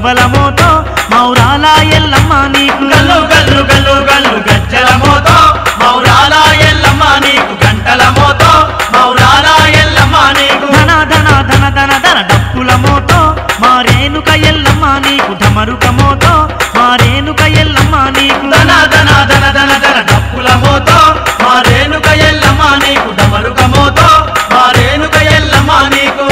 గవ్వలమోతో మౌరాల ఎల్లమ్మ నీకు గల్లు గల్లు గల్లు గల్లు గజ్జల మోతో మౌరాల ఎల్లమ్మ నీకు గంటల మోతో మౌరాల ఎల్లమ్మ నీకు ధన ధన ధన ధన ధన డప్పుల మోతో మారేనుక ఎల్లమ్మ నీకు ఢమరుక మోతో మారేనుక ఎల్లమ్మ నీకు ధన ధన ధన ధన ధన డప్పుల మోతో మా రేణుక ఎల్లమ్మ నీకు డమరుక మోతో మా రేణుక ఎల్లమ్మ నీకు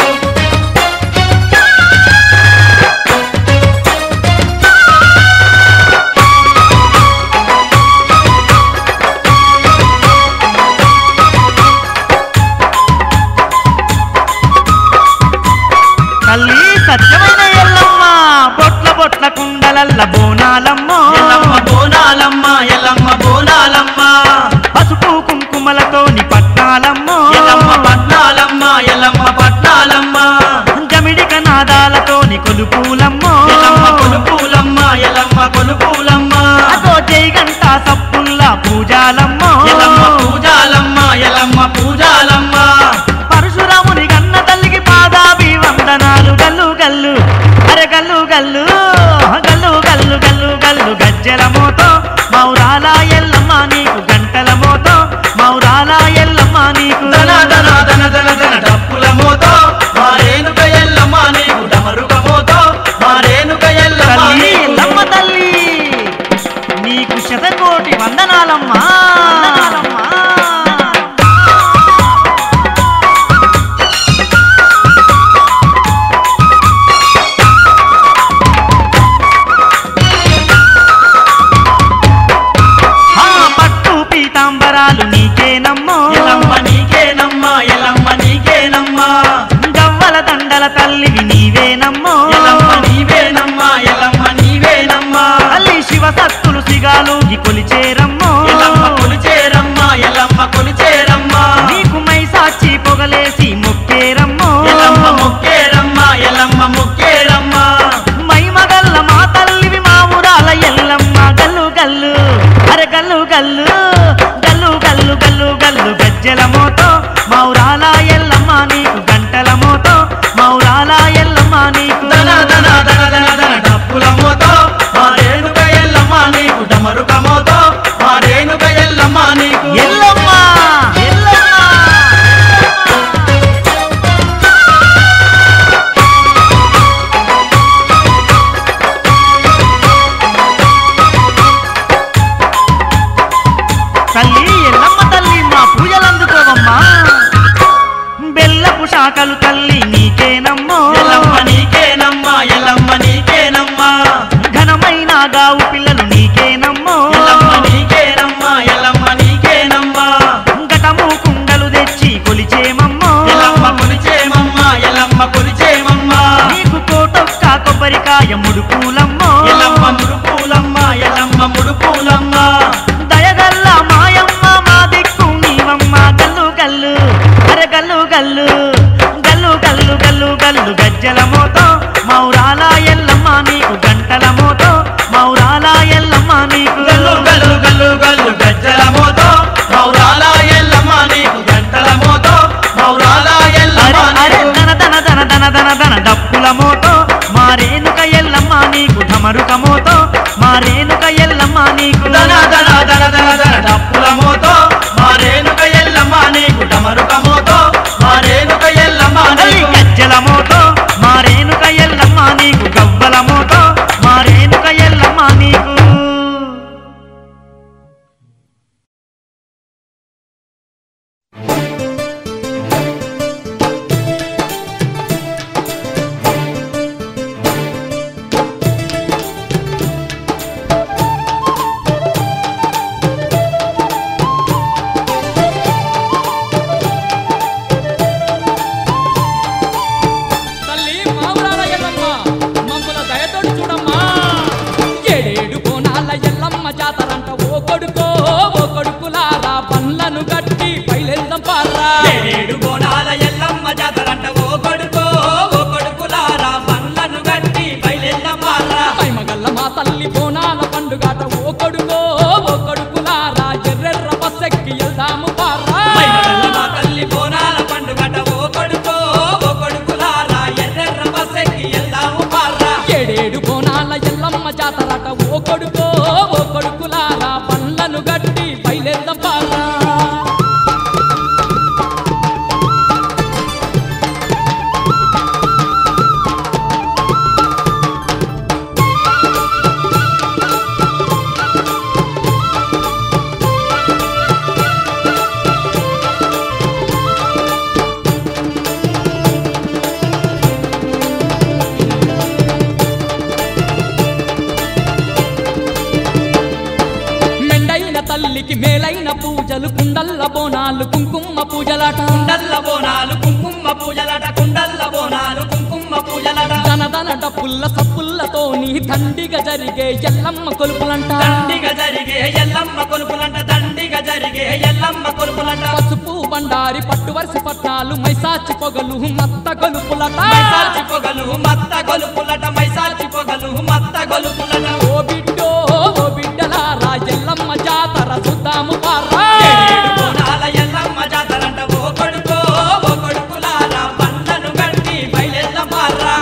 తల్లి సత్యమైన ఎల్లమ్మ బొట్ల బొట్ల కుండలల్ల బోనాలమ్మో ఎల్లమ్మ బోనాలమ్మ ఎల్లమ్మ బోనాలమ్మ పసుపు కుంకుమలతోని పట్నాలమ్మో ఎల్లమ్మ పట్నాలమ్మ ఎల్లమ్మ పట్నాలమ్మ జమిడిక నాదాలతోని కొలుపులమ్మో ఎల్లమ్మ కొలుపులమ్మ ఎల్లమ్మ కొలుపులమ్మ అదో జైగంట సప్పుల్లా పూజాలమ్మో ఎల్లమ్మ పూజాలమ్మ ఎల్లమ్మ పూజాలమ్మ పరశురాముని కన్న తల్లికి పాదాభి వందనాలు గల్లు గల్లు అరే గల్లు గల్లు గల్లు గల్లు గల్లు గల్లు గజ్జల మోతో మౌరాల ఎల్లమ్మ నీకు గంటల మోతో మౌరాల ఎల్లమ్మ నీకు ధన ధన ధన ధన ధన డప్పుల మోతో మా రేణుక ఎల్లమ్మ నీకు డమరుక మోతో మా రేణుక ఎల్లమ్మ తల్లి నీకు ఎల్లమ్మ తల్లి నీకు శతకోటి వందనాలమ్మా వందనాలమ్మా ఆ పట్టు పీతాంబరాలు నీకేనమ్మో ఎల్లమ్మ నీకేనమ్మా ఎల్లమ్మ నీకేనమ్మా గవ్వల దండల తల్లివి నీవేనమ్మో ఎల్లమ్మ నీవేనమ్మా ఎల్లమ్మ నీవేనమ్మా తల్లి శివ సత్తులు సిగాలు కొలిచేరమ్మో ఎల్లమ్మ కొలిచేరమ్మా ఎల్లమ్మ కొలిచేరమ్మా నీకు మై సాక్షి పొగలేసి మొక్కేరమ్మో ఎల్లమ్మ మొక్కేరమ్మా ఎల్లమ్మ మొక్కేరమ్మా మై మగల్ల మా తల్లివి మా ఊరాల ఎల్లమ్మ గల్లు గల్లు అరే గల్లు గల్లు గల్లు గల్లు గల్లు గల్లు గజ్జల మోతో మౌరాల ఎల్లమ్మ నీకు గంటల మోతో మౌరాల ఎల్లమ్మ నీకు ధన ధన ధన ధన ధన డప్పుల మోతో మా రేణుక ఎల్లమ్మ నీకు డమరుక మోతో మా రేణుక ఎల్లమ్మ నీకు ఎల్లమ్మ ఎల్లమ్మ తల్లి ఎల్లమ్మ తల్లి మా పూజలు అందుకోవమ్మా బెల్లపు శాఖలు తల్లి నీకేనమ్మో ఎల్లమ్మ నీకేనమ్మా ఎల్లమ్మ నీకేనమ్మా ఘనమైన గావు పిల్లలు నీకేనమ్మో ఎల్లమ్మ నీకేనమ్మా ఎల్లమ్మ నీకేనమ్మా ఘటము కుండలు తెచ్చి కొలిచేమమ్మో ఎల్లమ్మ కొలిచేమమ్మా ఎల్లమ్మ కొలిచేమమ్మా నీకు కోటొక్క కొబ్బరికాయ ముడుపులమ్మో ఎల్లమ్మ ముడుపులమ్మ ఎల్లమ్మ ముడుపులమ్మ దయగల్ల మాయమ్మ మా దిక్కు నీవమ్మ గల్లు గల్లు అరే గల్లు గల్లు గల్లు గల్లు గల్లు గల్లు గజ్జల మోతో మౌరాల ఎల్లమ్మ నీకు గంటల మోతో మౌరాల ఎల్లమ్మ నీకు గల్లు గల్లు గల్లు గల్లు గజ్జల మోతో మౌరాల ఎల్లమ్మ నీకు గంటల మోతో మౌరాల ఎల్లమ్మ అరే అరే నీకు దన దన దన దన దన దన డప్పుల మోతో మారేనుక ఎల్లమ్మ నీకు ఢమరుక మోతో మారేనుక ఎల్లమ్మ నీకు ధన ధన ధన ధన ధన డప్పుల మోతో మా రేణుక ఎల్లమ్మ నీకు డమరుక మోతో మా రేణుక ఎల్లమ్మ తల్లి నీకు గజ్జల మోతో మారేనుక ఎల్లమ్మ నీకు గవ్వల మోతో మారేనుక ఎల్లమ్మ నీకు తల్లి మావురాల ఎల్లమ్మ మమ్ముల దయతోటి చూడమ్మా ఏడేడు కోనాల ఎల్లమ్మ జాతరంట ఓ కొడుకో ఓ కొడుకులారా పండ్లను గట్టి పైలెల్దం పారా ఏడేడు బోనాల ఎల్లమ్మ జాతరంట ఓ కొడుకో ఓ కొడుకులారా పనులను గట్టి బయలెల్లమ్మారా మగల్ల మా తల్లి బోనాల పండుగాట ఓ కొడుకో ఓ కొడుకులారా ఎర్రెర్ర బస్సెక్కి వెళ్దాము పారా మైమగల్ల మా తల్లి బోనాల పండుగట ఓ కొడుకో ఓ కొడుకులారా ఎర్రెర్ర బస్సెక్కి వెళ్దాము పార్రా ఏడేడు కోనాల పూజలు కుండల్ల బోనాలు కుంకుమ పూజలాట కుండల్ల బోనాలు కుంకుమ పూజలట కుండల్ల బోనాలు కుంకుమ పూజలట దనదన డప్పుల్ల సప్పుల్లతో నీ దండిగా జరిగే ఎల్లమ్మ కొలుపులంట దండిగా జరిగే ఎల్లమ్మ కొలుపులంట దండిగా జరిగే ఎల్లమ్మ కొలుపులంట పసుపు బండారి పట్టు వరుస పట్నాలు మైసాచి పొగలు మత్త కొలుపులట మైసాచి పొగలు మత్త గొలుపులట మైసాచి పొగలు మత్త గొలుపులట ఓ బిడ్డో ఓ బిడ్డలారా ఎల్లమ్మ జాతర చూద్దాము పారా ఏడు బోనాల ఎల్లమ్మ జాతరంట ఓ కొడుకో ఓ కొడుకులారా బండను గట్టి బయలెల్ల పారా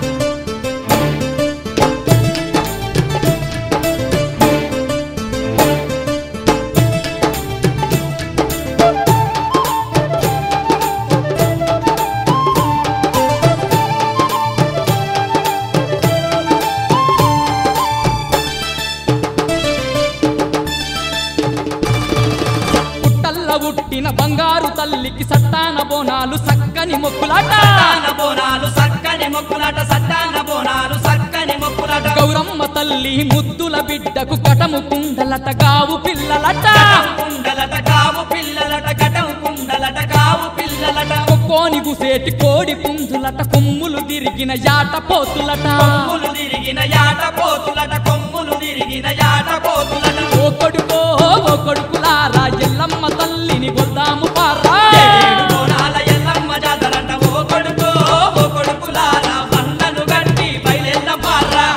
పుట్టల్ల పుట్టిన బంగారు తల్లికి సట్టాన బోనాలు సక్కని మొక్కులాట సట్టాన బోనాలు సక్కని మొక్కులట సట్టాన బోనాలు సక్కని మొక్కులట గౌరమ్మ తల్లి ముద్దుల బిడ్డకు కటము కుండలట గావు పిల్లలట గటం కుండలట కావు పిల్లలట గటం కుండలట కావు పిల్లలట కొక్కోని గుసేటి కోడి పుంజులట కొమ్ములు తిరిగిన యాట పోతులట కొమ్ములు తిరిగిన యాట పోతులట కొమ్ములు తిరిగిన యాట పోతులట ఓ కొడుకో ఓ కొడుకులారా ఎల్లమ్మ తల్లిని గొద్దాము పారా ఏడు బోనాల ఎల్లమ్మ జాతరంట ఓ కొడుకో ఓ కొడుకులారా బండను గట్టి బయలెల్ల పారా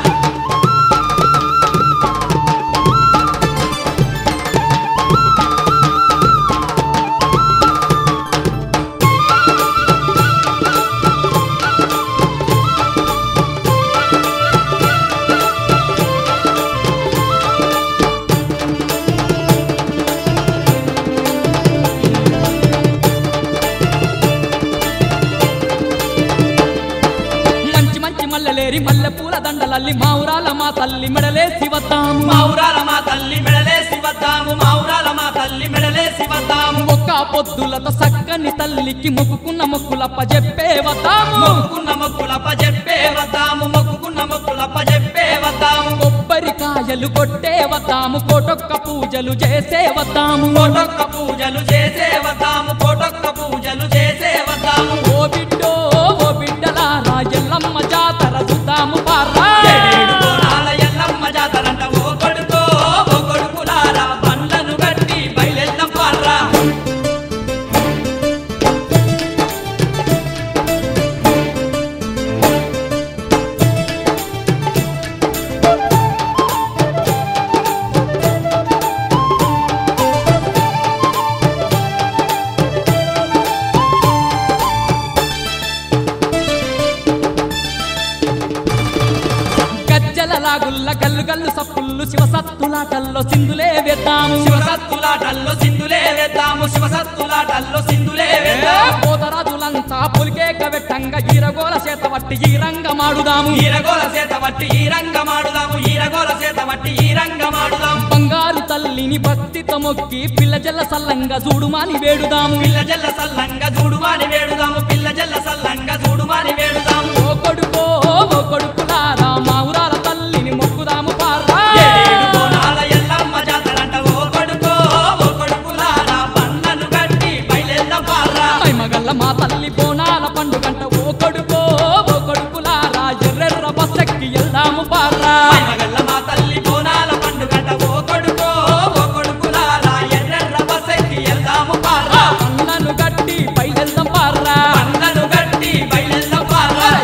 మంచి మంచి మల్లెలేరి మల్లె పూల దండలల్లి మావురాల మా తల్లి మెడలేసి వద్దాము మావురాల మా తల్లి మెడలేసి వద్దాము మావురాల మా తల్లి మెడలేసి వద్దాము ఒక్క పొద్దులతో సక్కని తల్లికి మొక్కుకున్న మొక్కులప్ప చెప్పే వద్దాము మొక్కుకున్న మొక్కులప్ప చెప్పే వద్దాము మొక్కుకున్న మొక్కులప్ప చెప్పే వద్దాము కొబ్బరికాయలు కొట్టే వద్దాము కోటొక్క పూజలు చేసే వద్దాము కోటొక్క పూజలు చేసే వద్దాము కోటొక్క పూజలు చేసే వద్దాము ఓ బిడ్డో ఓ బిడ్డలారా ఎల్లమ్మ జాతర చూద్దాము పారా ఏడేడు బోనాల ఎల్లమ్మ జాతరంట ఓ కొడుకో ఓ కొడుకులారా బండ్లను గట్టి బయలెల్లం పార్రా గజ్జల లాగుల్ల గల్లు గల్లు సప్పుళ్ళు శివసత్తులాటల్లో సింధులే వేద్దాము శివసత్తులాటల్లో సింధులే వేద్దాము శివసత్తులాటల్లో సింధులే వేద్దాము పోతరాజులంతా పులికేక వెట్టంగా ఈరగోల చేత వట్టి ఈ రంగమాడుదాము ఈరగోల చేత వట్టి ఈ రంగమాడుదాము ఈరగోల చేత వట్టి ఈ రంగమాడుదాము బంగారు తల్లిని భక్తితో మొక్కి పిల్ల జల్ల సల్లంగా చూడుమాని వేడుదాము పిల్ల జల్ల సల్లంగా చూడుమాని వేడుదాము పిల్ల జల్ల సల్లంగా చూడుమాని వేడుదాము ఓ కొడుకో ఓ కొడుకులారా మా ఊరాల తల్లిని మొక్కుదాము పారా ఏడేడు బోనాల ఎల్లమ్మ జాతరంట ఓ కొడుకో ఓ కొడుకులారా బండ్లను గట్టి బయలెల్లం పార్రా మగల్ల మా తల్లి బోనాల పండుగంట ఓ కొడుకో ఓ కొడుకులారా ఎర్రెర్ర బస్సెక్కి వెళ్దాము పారా మగల్ల మా తల్లి బోనాల పండుగట ఓ కొడుకో ఓ కొడుకులారా ఎర్రెర్ర బస్సెక్కి వెళ్దాము పార్రా అన్నను గట్టి బయలుదేద్దాం పారా బండ్లను గట్టి బయలెల్లం పార్రా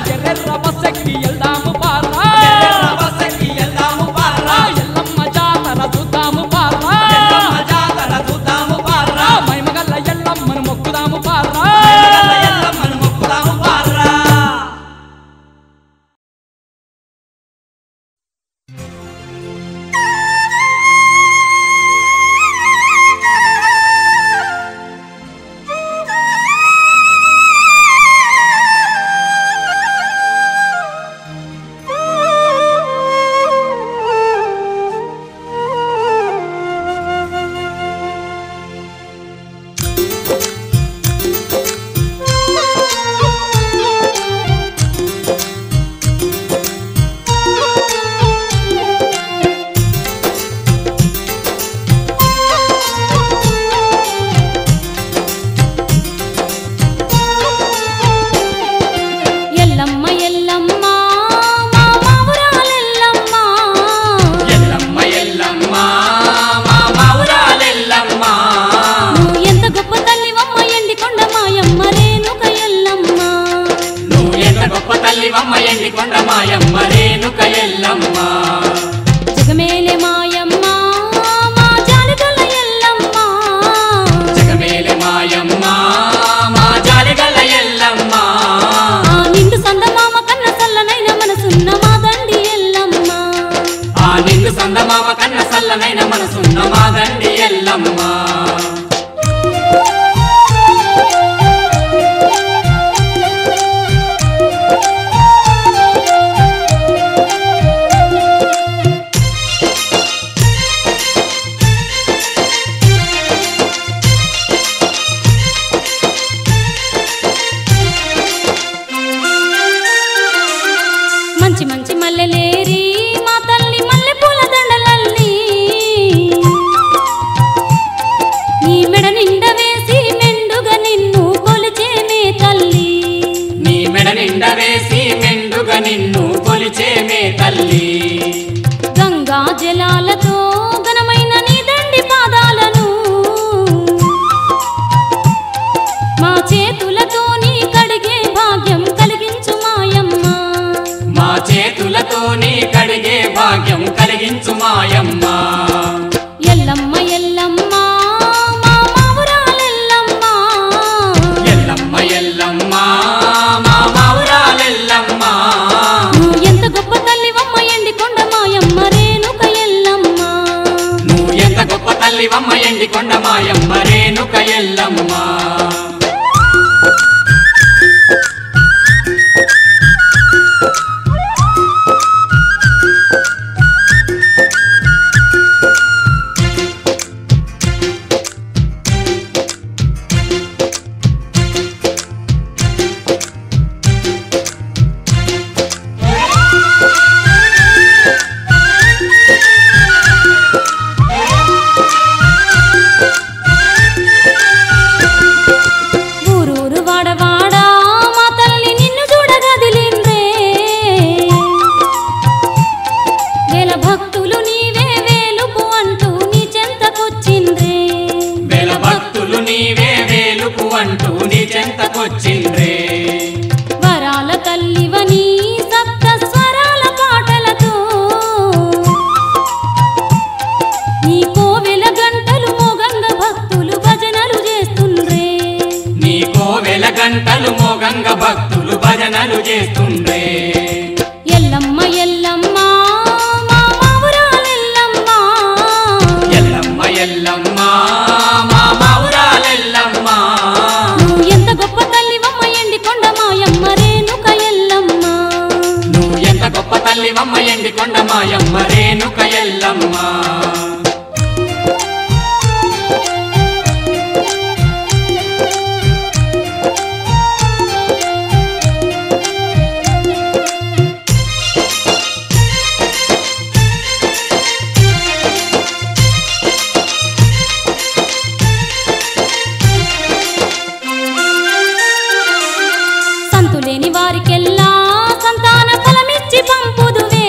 నీ మెడ నిండ వేసి మెండుగా నిన్ను కొలిచేమే తల్లి నీ మెడ నిండ వేసి మెండుగా నిన్ను కొలిచేమే తల్లి గంగా జలాలతో ఘనమైన నీ దండి పాదాలను మా చేతులతో నీ కడిగే భాగ్యం కలిగించు మాయమ్మ మా చేతులతో నీ కడిగే భాగ్యం కలిగించు మాయమ్మ ఎల్లమ్మ ఎల్లమ్మ మా మావురాలెల్లమ్మ ఎల్లమ్మ ఎల్లమ్మ మా మావురాలెల్లమ్మ నువ్వు ఎంత గొప్ప తల్లివమ్మ ఎండి కొండ మాయమ్మ రేణుక ఎల్లమ్మ నువ్వు ఎంత గొప్ప తల్లివమ్మ ఎండి కొండ మాయమ్మ రేణుక ఎల్లమ్మ ఊరూరు వాడవాడా మా తల్లి నిన్ను చూడగదిలిండ్రే వేల భక్తులు నీవే వేలుపు అంటూ నీ చెంతకొచ్చిండ్రే వేల భక్తులు నీవే వేలుపు అంటూ నీ చెంతకొచ్చిండ్రే వరాల తల్లివని సప్త స్వరాల పాటలతో నీ కోవెల గంటలు మోగంగ భక్తులు భజనలు చేస్తుండ్రే నీ కోవెల గంటలు మోగంగ భక్తులు భజనలు చేస్తుండ్రే ఎల్లమ్మ ఎల్లమ్మ మా మావురాలెల్లమ్మ ఎల్లమ్మ ఎల్లమ్మ మా మావురాలెల్లమ్మ నువ్వు ఎంత గొప్ప తల్లివమ్మ ఎండి కొండ మాయమ్మ రేణుక ఎల్లమ్మ నువ్వు ఎంత గొప్ప తల్లివమ్మ ఎండి కొండ మాయమ్మ రేణుక ఎల్లమ్మ సంతులేని వారికెల్లా సంతాన ఫలమిచ్చి పంపుదువే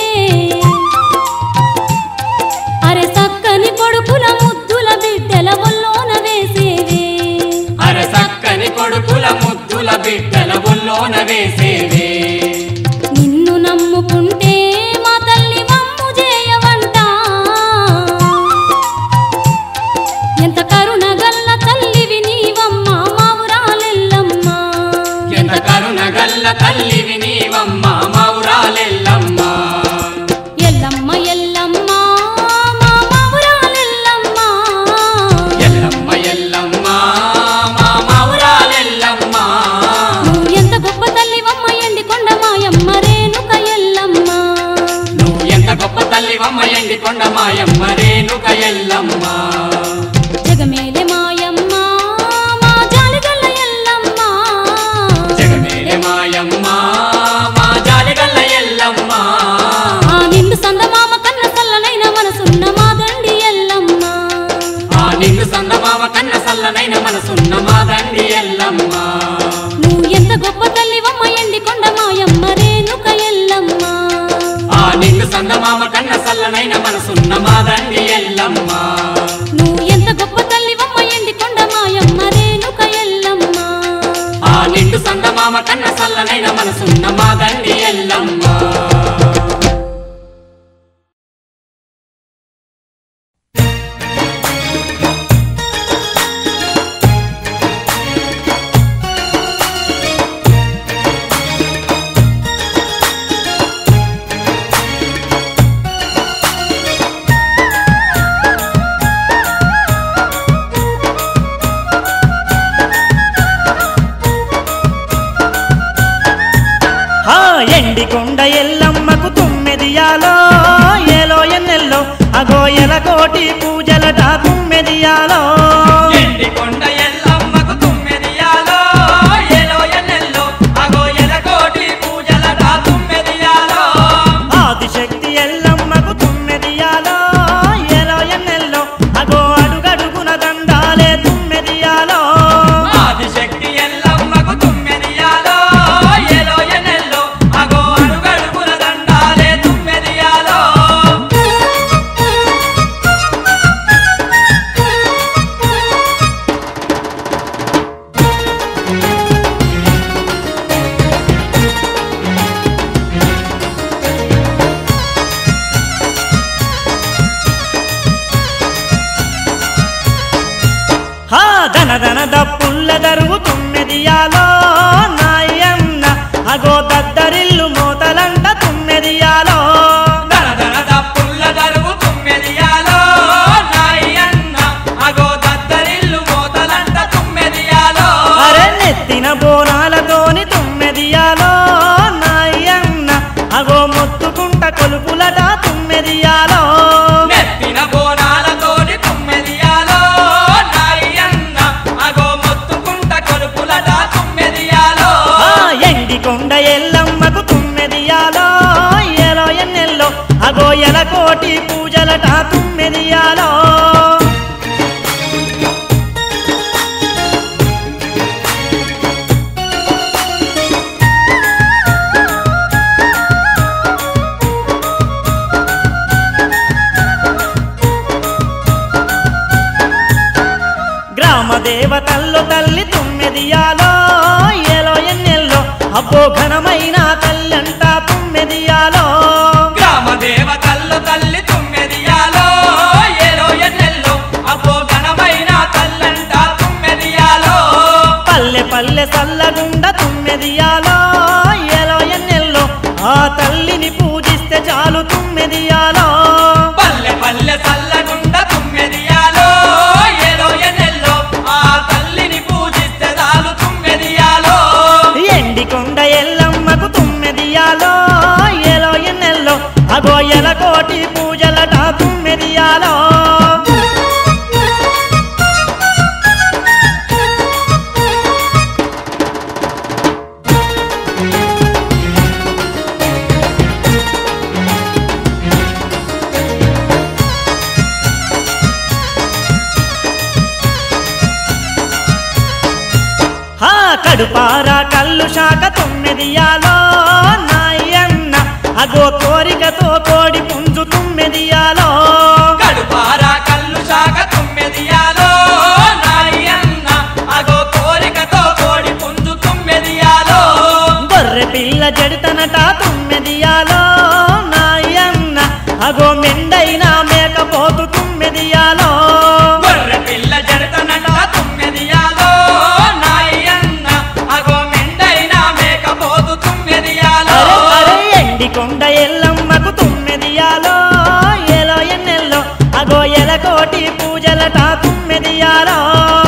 అరే సక్కని కొడుకుల ముద్దుల బిడ్డల ఒల్లోన వేసేవే అర సక్కని కొడుకుల ముద్దుల బిడ్డల ఒల్లోన వేసేవే నిన్ను నమ్ముకుంటే మా తల్లి వమ్ము చేయవంట ఎంత కరుణ గల్ల తల్లివి నీవమ్మ మావురాలెల్లమ్మ ఎంత కరుణ గల్ల తల్లివి నీవమ్మ మౌరాలెల్లమ్మ ఎల్లమ్మ ఎల్లమ్మ మా మావురాలెల్లమ్మ ఎల్లమ్మ ఎల్లమ్మ మా మౌరాలెల్లమ్మ నువ్వు ఎంత గొప్ప తల్లివమ్మ ఎండి కొండ మాయమ్మ రేణుక ఎల్లమ్మ నువ్వు ఎంత గొప్ప తల్లివమ్మ ఎండి కొండ మాయమ్మ రేణుక ఎల్లమ్మ జగమేలే మాయమ్మ మా జాలిగల్ల ఎల్లమ్మ జగమేలే మాయమ్మ మా జాలిగల్ల ఎల్లమ్మ ఆ నిండు సందమామ కన్న సల్లనైన మనసున్న మా దండి ఎల్లమ్మ ఆ నిన్ను సందమామ కన్న సల్లనైన మనసున్న మా దండి ఎల్లమ్మ నువ్వు ఎంత గొప్ప తల్లివమ్మ ఎండి కొండ మాయమ్మ రేణుక ఎల్లమ్మ ఆ నిన్ను సందమామ కన్న సల్లనైన మనసున్న మా దండి ఎల్లమ్మ నువ్వు ఎంత గొప్ప తల్లివమ్మ ఎండి కొండ మాయమ్మ రేణుక ఎల్లమ్మ ఆ నిండు సందమామ కన్న సల్లనైన మనసున్న మా దండి ఎల్లమ్మ ఆ ఎండి కొండ ఎల్లమ్మకు తుమ్మెదియాలో ఏలో ఎన్నెల్లో అగో ఎలకోటి పూజలట తుమ్మెదియాలో ఎండి కొండ ఎల్లమ్మకు తుమ్మెదియాలో ఎలో ఎన్నెల్లో అగో ఎలకోటి పూజలట తుమ్మెదియాలో ఆదిశక్తి ఎల్లమ్మకు తుమ్మెదియాలో ఏలో ఎన్నెల్లో అగో అడుగడుగున దండాలు దన దప్పుల్ల దరువు తుమ్మెదియాలో నాయన్న అగో దద్దరిల్లు మోతలంట తుమ్మెదియాలో దన దన దప్పుల్ల దరువు తుమ్మెదియాలో నాయన్న అగో దద్దరిల్లు మోతలంట తుమ్మెదియాలో అరే నెత్తిన బోనాలతోని తుమ్మెదియాలో నాయన్న అగో మొత్తుకుంట కొలుపులట తుమ్మెదియాలో నెత్తిన బోనాలతోని తుమ్మెదియాలో నాయన్న అగో మొత్తుకుంట కొలుపులట తుమ్మెదియాలో ఆ ఎండి కొండ ఎల్లమ్మకు తుమ్మెదియాలో ఎలో ఎన్నెల్లో అగో ఎలకోటి పూజలట తుమ్మెదియాలో గ్రామ దేవతల్లో తల్లి తుమ్మెదియాలో ఎలో ఎన్నెల్లో అబ్బో ఘనమైన తల్లంట తుమ్మెదియాలో గ్రామ దేవతల్లు తల్లి తుమ్మెదియాలో ఏలో ఎన్నెల్లో అబ్బో ఘనమైన తల్లంట తుమ్మెదియాలో పల్లె పల్లె సల్లగుండ తుమ్మెదియాలో ఎలో ఎన్నెల్లో ఆ తల్లిని పూజిస్తే చాలు తుమ్మెదియాలో పల్లె పల్లె చల్లగుండ తుమ్మెదియాలో ఏలో ఎన్నెల్లో ఆ తల్లిని పూజిస్తే చాలు తుమ్మెదియాలో ఎండి కొండ ఎల్లమ్మకు తుమ్మెదియాలో ఎలో ఎన్నెల్లో అగో ఎలకోటి పూజలట తుమ్మెదియాలో హా కడుపారా కళ్ళు శాఖ తుమ్మెదియాలో నాయన్న అగో కోరికతో కోడి పుంజు తుమ్మెదియాలో కడుపారా కళ్ళు శాఖ తుమ్మెదియాలో నాయన్న అగో కోరికతో కోడి పుంజు తుమ్మెదియాలో గొర్రె పిల్ల జడితనట తుమ్మెదియాలో నాయన్న అగో మెండైన మేకపోతు తుమ్మెదియాలో గొర్రె పిల్ల జడతనట తుమ్మెదియాలో నాయన్న అగో మెండైన మేకపోతు తుమ్మెదియాలో అరే అరే ఎండి కొండ ఎల్లమ్మకు తుమ్మెదియాలో ఎలో ఎన్నెల్లో అగో ఎలకోటి పూజలట తుమ్మెదియాలో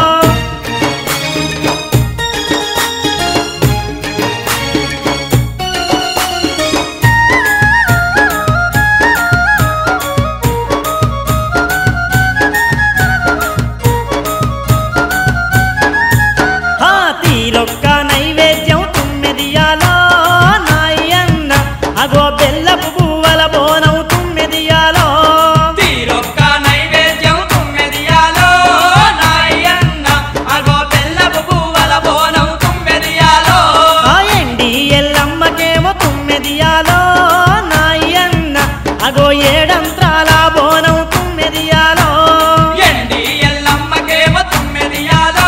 హా తీరొక్క నైవేద్యం తుమ్మెదియాలో నాయన్న అగో బెల్లపు పువ్వల బోనం తుమ్మెదియాలో తీరొక్క నైవేద్యం తుమ్మెదియాలో నాయన్న అగో బెల్లపు పువ్వల బోనం తుమ్మెదియాలో ఆ ఎండి ఎల్లమ్మకేమో తుమ్మెదియాలో నాయన్న అగో ఏడంత్రాల బోనం తుమ్మెదియాలో ఎండి ఎల్లమ్మకేమో తుమ్మెదియాలో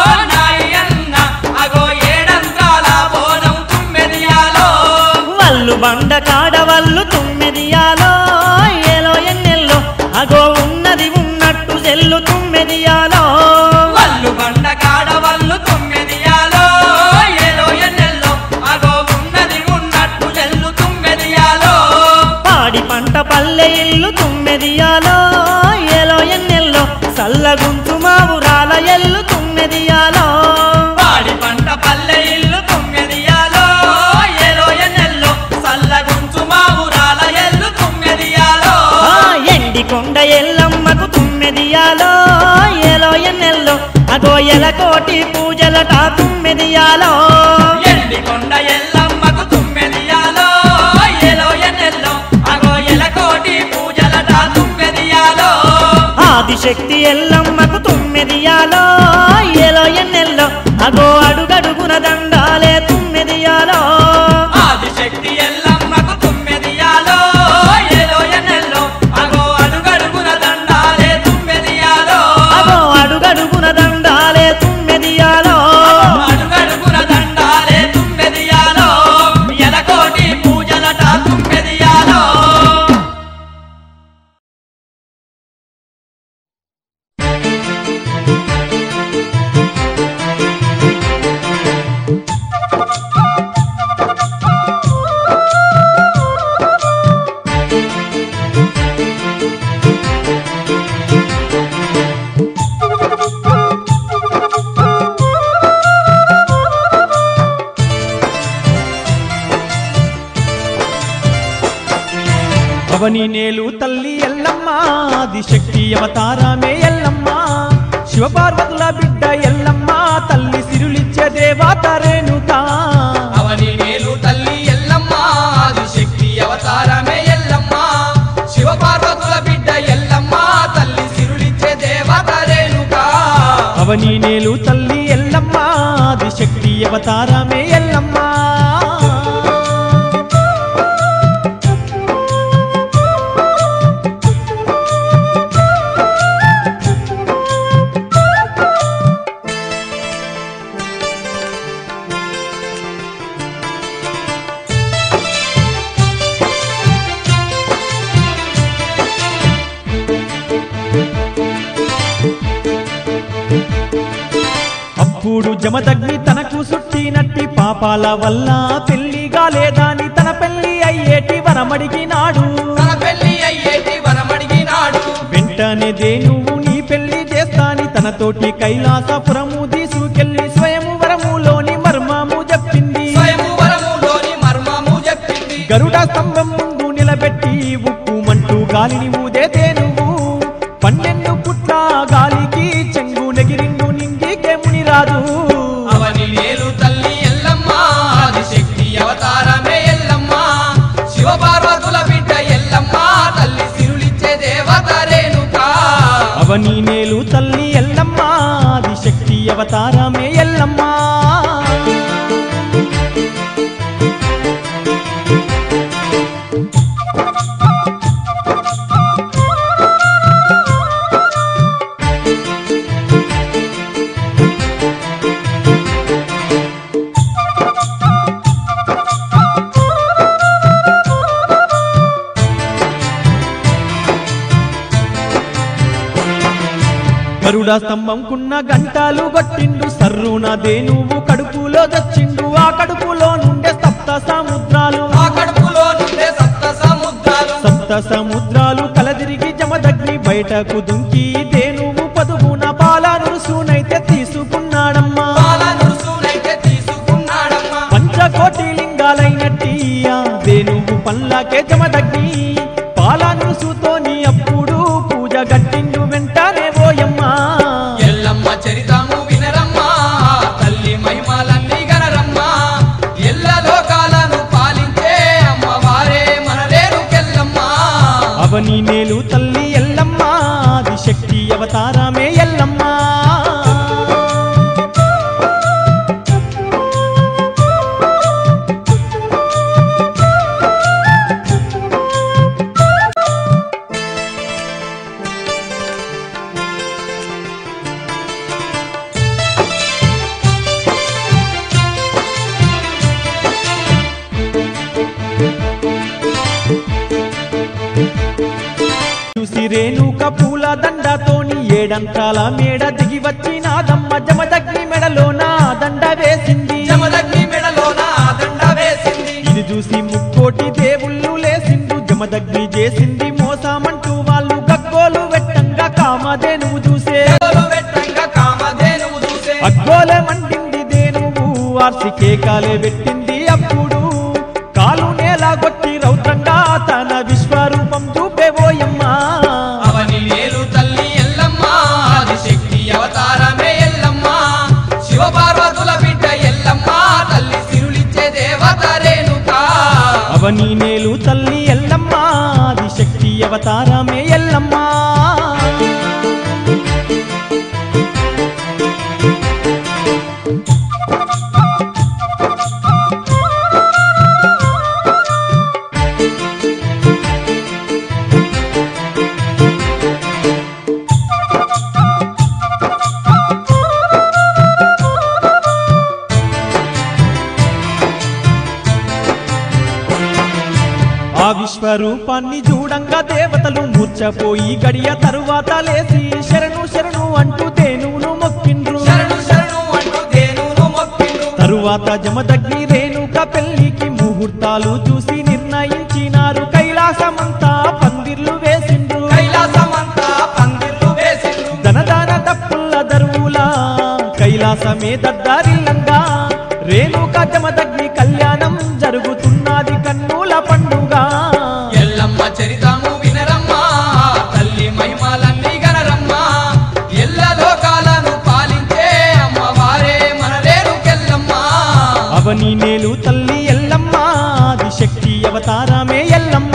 నాయన్న అగో ఏడంత్రాల బోనం తుమ్మెదియాలో వల్లు బండ కాడవల్లు తుమ్మెదియాలో ఏలో ఎన్నెల్లో అగో ఉన్నది ఉన్నట్టు చెల్లు తుమ్మెదియాలో వల్లు బండ కాడవల్లు తుమ్మెదియాలో ఏలో ఎన్నెల్లో అగో ఉన్నది ఉన్నట్టు చెల్లు తుమ్మెదియాలో పాడి పంట పల్లె ఇల్లు తుమ్మెదియాలో ఏలో ఎన్నెల్లో సల్లగుంచు మా ఊరాల ఎల్లు తుమ్మెదియాలో పాడి పంట పల్లె ఇల్లు తుమ్మెదియాలో ఏలో ఎన్నెల్లో సల్లగుంచు మా ఊరాల ఎల్లు తుమ్మెదియాలో ఆ ఎండి కొండ ఎల్లమ్మకు తుమ్మెదియాలో ఏలో ఎన్నెల్లో అగో ఎలకోటి పూజలట తుమ్మెదియాలో ఎండి కొండ ఎల్లమ్మకు తుమ్మెదియాలో ఏలో ఎన్నెల్లో అగో ఎలకోటి పూజలట తుమ్మెదియాలో ఆదిశక్తి ఎల్లమ్మకు తుమ్మెదియాలో ఏలో ఎన్నెల్లో అగో అడుగడుగున దండాలే తుమ్మెదియాలో ఆదిశక్తి ఎల్లమ్మకు తుమ్మెదియాలో ఏలో ఎన్నెల్లో అగో అడుగడుగున దండాలే తుమ్మెదియాలో అగో అడుగడుగున దండాలే తుమ్మెదియాలో అడుగడుగున దండాలే తుమ్మెదియాలో ఎలకోటి పూజలట తుమ్మెదియాలో ఆ అవని నేలు తల్లి ఎల్లమ్మ ఆది శక్తి అవతారమే ఎల్లమ్మ శివపార్వతుల బిడ్డ ఎల్లమ్మ తల్లి సిరులిచ్చే దేవత రేణుక అవని నేలు తల్లి ఎల్లమ్మ ఆది శక్తి అవతారమే ఎల్లమ్మ శివపార్వతుల బిడ్డ ఎల్లమ్మ తల్లి సిరులిచ్చే దేవత రేణుక అవని నేలు తల్లి ఎల్లమ్మ ఆది శక్తి అవతారమే ఎల్లమ్మ అప్పుడు జమదగ్ని తనకు సుట్టినట్టి పాపాల వల్ల పెళ్లిగా లేదాని తన పెళ్లి అయ్యేటి వరమడిగినాడు తన పెళ్లి అయ్యేటి వరమడిగినాడు వెంటనే దేనువు నీ పెళ్లి చేస్తాని తనతోటి కైలాసపురము తీసుకెళ్లి స్వయము వరములోని మర్మము చెప్పింది స్వయంవరములోని మర్మము చెప్పింది గరుడ స్తంభం ముందు నిలబెట్టి ఉప్పు మంటూ గాలిని ఊదే తేనువు పన్నెండు పుట్ల గాలికి చెంగు నెగిరిండు నింగికే మునిరాదు అవని నేలు తల్లి ఎల్లమ్మ ఆది శక్తి అవతారమే ఎల్లమ్మ శివపార్వతుల బిడ్డ ఎల్లమ్మ తల్లి సిరులిచ్చే దేవత రేణుక అవని నేలు తల్లి ఎల్లమ్మ ఆది శక్తి అవతారమే ఎల్లమ్మ గరుడ స్తంభంకున్న గంటాలు కొట్టిండు సర్రున దేనువు కడుపులో దచ్చిండు ఆ కడుపులో నుండే సప్త సముద్రాలు ఆ కడుపులో నుండే సప్త సముద్రాలు సప్త సముద్రాలు కలదిరిగి జమదగ్ని బయటకు దుంకి దేనువు పదుగున పాలనుసునైతే తీసుకున్నాడమ్మా పాల నురుసునైతే తీసుకున్నాడమ్మా పంచకోటి లింగాలైనట్టి ఆ దేనువు పల్లాకే జమదగ్ని పాలనుసుతోని అప్పుడు పూజ గట్టిండు వెంటనే ఓయమ్మా ఎల్లమ్మ చరితము వినరమ్మా తల్లి మహిమలన్నీ గనరమ్మా ఎల్ల లోకాలను పాలించే అమ్మవారే మన రేణుకెల్లమ్మా అవని నేలు తల్లి ఎల్లమ్మ ఆది శక్తి అవతారమే ఎల్లమ్మ చూసి రేణుక పూల దండతోని ఏడంత్రాల మేడ దిగి వచ్చినాదమ్మ జమదగ్ని మెడలో నా దండ వేసింది జమదగ్ని మెడలోన దండ వేసింది ఇది చూసి ముక్కోటి దేవుళ్ళు లేసిండు జమదగ్ని చేసింది మోసమంటూ వాళ్ళు గగ్గోలు వెట్టంగా కామధేనువు చూసే ఎవరు వెట్టంగా కామధేనువు చూసే అగ్గోలే మండింది దేనువు ఆర్సి కేకాలే పెట్టింది అప్పుడు కాలు నేల కొట్టి రౌద్రంగా తన విశ్వరూపం చూపేవోయమ్మా అవని నేలు తల్లి ఎల్లమ్మ ఆది శక్తి అవతారమే ఎల్లమ్మ శివపార్వతుల బిడ్డ ఎల్లమ్మ తల్లి సిరులిచ్చే దేవత రేణుక అవని నేలు తల్లి ఎల్లమ్మ ఆది శక్తి అవతారమే ఎల్లమ్మ ఆ విశ్వరూపాన్ని చూడంగా దేవతలు మూర్చపోయి గడియ తరువాత లేచి శరణు శరణు అంటూ దేనువును మొక్కిండ్రు శరణు శరణు అంటూ దేనును మొక్కిండు తరువాత జమదగ్ని రేణుక పెళ్లికి ముహూర్తాలు చూసి నిర్ణయించినారు కైలాసమంతా పందిర్లు వేసిండ్రు కైలాసమంతా పందిర్లు వేసిండు ధనదాన తప్పుల దరువులా కైలాసమే దద్దారిల్లంగా రేణుక జమదగ్ని కళ్యాణం జరుగుతున్నది కన్నుల పండుగ ఎల్లమ్మ చరితం అవని నేలు తల్లి ఎల్లమ్మ ఆది శక్తి అవతారమే ఎల్లమ్మ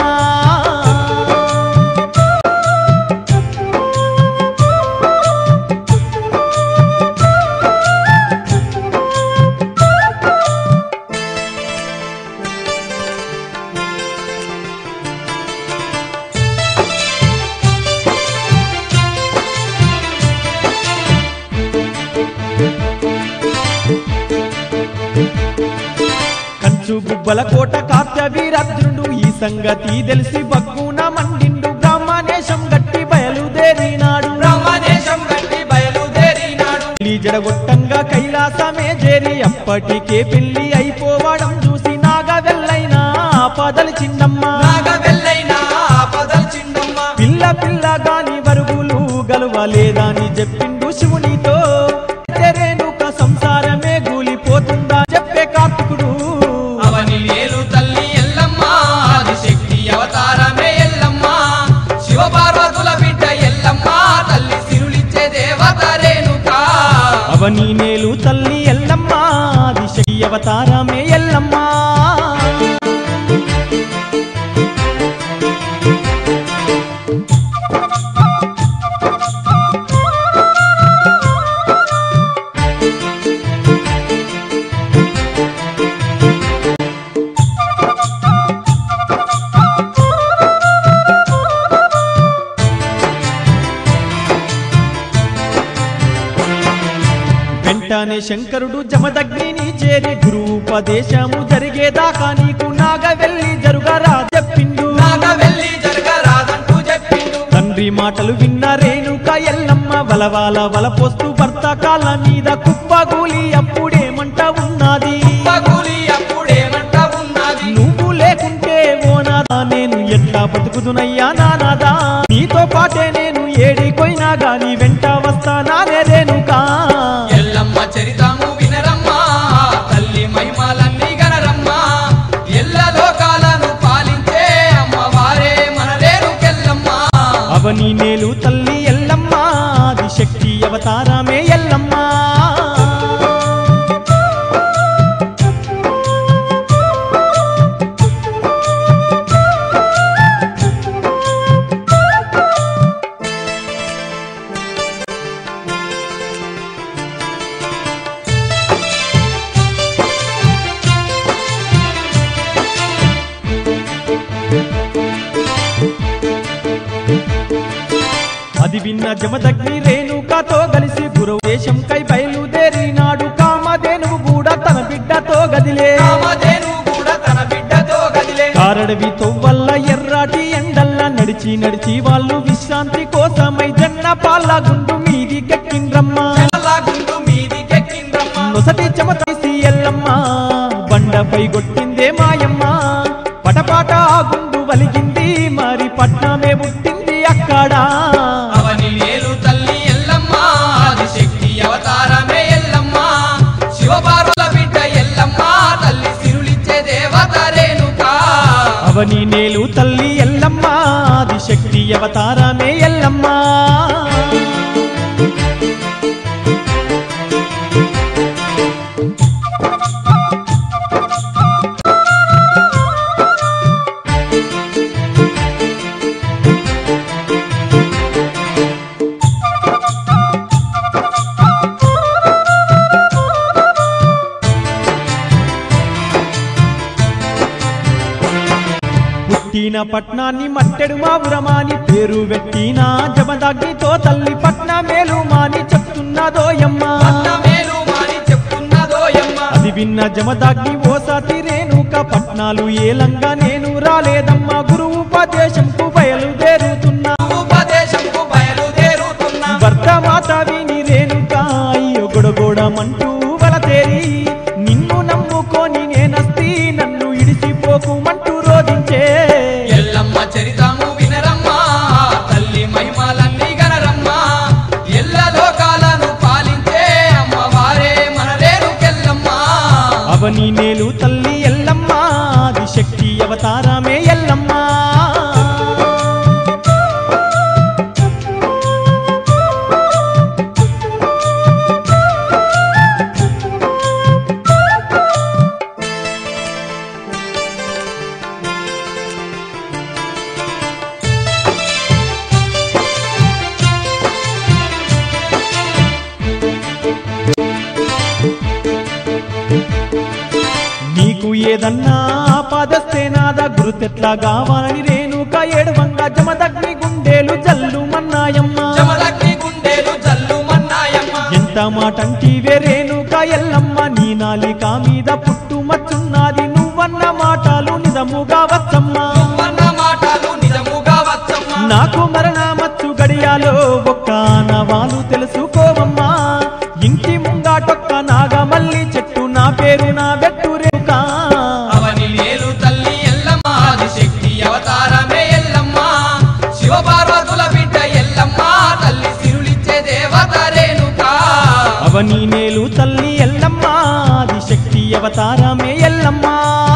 కంచు గుబ్బల కోట కార్తవీరాద్రుడు ఈ సంగతి తెలిసి బక్కున మండిండు బ్రహ్మనేశం గట్టి బయలుదేరినాడు బ్రహ్మదేశం గట్టి బయలుదేరినాడు పెళ్లి జడగొట్టంగా కైలాసమే చేరి అప్పటికే పెళ్లి అయిపోవడం చూసి నాగ వెళ్ళైనా పదలు చిన్నమ్మ నాగ వెళ్ళైనా పదల్ చిండమ్మ పిల్ల పిల్ల గాని వరుగులు గలవలేదని చెప్పిండు శివునితో తెరేనుక సంసారమే గూలిపోతుందా చెప్పే కార్తికుడు అవని నేలు తల్లి ఎల్లమ్మ ఆదిశక్తి అవతారమే ఎల్లమ్మ శివ పార్వతుల బిడ్డ ఎల్లమ్మ తల్లి సిరులిచ్చే దేవత రేణుకా అవని నేలు తల్లి ఎల్లమ్మ దిశకి అవతారమే ఎల్లమ్మ వెంటనే శంకరుడు జమదగ్నిని చేరి గురుపదేశము జరిగేదాకా నీకు నాగ వెళ్ళి జరుగరా చెప్పిండు నాగ వెళ్ళి జరగరాదంటూ చెప్పిండు తండ్రి మాటలు విన్న రేణుక ఎల్లమ్మ వలవాల వలపోస్తూ భర్త కాళ్ళ మీద కుప్పగూలి అప్పుడేమంట ఉన్నది పగులి అప్పుడేమంట ఉన్నది నువ్వు లేకుంటే ఓ నాదా నేను ఎట్లా బతుకుదునయ్యా నానాదా నీతో పాటే నేను ఏడిపోయినా గాని వెంట వస్తానానే రేణుకా ఎల్లమ్మ చరితము వినరమ్మా తల్లి మహిమలన్నీ గనరమ్మా ఎల్ల లోకాలను పాలించే అమ్మవారే మన రేణుకెల్లమ్మా అవని నేలు తల్లి ఎల్లమ్మ ఆది శక్తి అవతారమే ఎల్లమ్మ అది విన్న జమదగ్ని రేణుకతో కలిసి గురువేశం కై బయలుదేరినాడు కామధేనువు కూడా తన బిడ్డతో గదిలే కామధేను కూడా తన బిడ్డతో గదిలే కారడవి తొవ్వల్ల ఎర్రాటి ఎండల్ల నడిచి నడిచి వాళ్ళు విశ్రాంతి కోసమై జన్న పాల గుండు మీది కెక్కిండ్రమ్మ అలా గుండు మీదికెక్కిండ్రమ్మా నొసటి చెమట తీసి ఎల్లమ్మ బండపై కొట్టిందే మాయమ్మ పటపాట ఆ గుండు వలిగింది మరి పట్నమే పుట్టింది అక్కడ అవని నేలు తల్లి ఎల్లమ్మ ఆదిశక్తి అవతారమే ఎల్లమ్మ శివపార్వల బిడ్డ ఎల్లమ్మ తల్లి సిరులిచ్చే దేవత రేణుకా అవని నేలు తల్లి ఎల్లమ్మ ఆది శక్తి అవతారమే ఎల్లమ్మ పుట్టిన పట్నాన్ని మట్టెడు మావురమాని పేరు పెట్టిన జమదగ్నితో తల్లి పట్న మేలు మాని చెప్తున్నదోయమ్మ అన్న మేలు మాని చెప్తున్నదోయమ్మ అది విన్న జమదాగ్ని ఓ సాతి రేణుక పట్నాలు ఏలంగా నేను రాలేదమ్మా గురువు ఉపదేశంకు బయలుదేరుతున్నా ఉపదేశంకు బయలుదేరుతున్నా భర్త మాట విని రేణుక అయ్యో గొడగొడమంటూ వలతేరి నిన్ను నమ్ముకొని నేనస్తి నన్ను ఇడిసిపోకుమంటూ రోధించే ఎల్లమ్మ చరితము వినరమ్మా తల్లి మహిమలన్నీ గనరమ్మా ఎల్ల లోకాలను పాలించే అమ్మవారే మన రేణుకెల్లమ్మా అవని నేలు తల్లి ఎల్లమ్మ ఆది శక్తి అవతారమే ఎల్లమ్మ ఏదన్నా ఆపాదస్తే నాద గురుతెట్లా కావాలని రేణుక ఏడువంగా జమదగ్ని గుండేలు జల్లు మన్నాయమ్మ జమదగ్ని గుండెలు జల్లు మన్నాయమ్మ ఎంత మాటంటివే రేణుక ఎల్లమ్మ నీ నాలిక మీద పుట్టు మచ్చున్నది నువ్వన్న మాటలు నిజముగా వచ్చమ్మా నువ్వన్న మాటలు నిజముగా వచ్చమ్మ నాకు మరణమచ్చు గడియాలో ఒక్క నవాలు తెలుసుకోవమ్మా ఇంటి ముంగాటొక్క నాగమల్లి చెట్టు నా పేరు నా వెట్టు రేఖ అవని లేలు తల్లి ఎల్లమ్మ ఆదిశక్తి అవతారమే ఎల్లమ్మ శివ పార్వతుల బిడ్డ ఎల్లమ్మ తల్లి సిరులిచ్చే దేవత రేణుకా అవని నేలు తల్లి ఎల్లమ్మ ఆది శక్తి అవతారమే ఎల్లమ్మ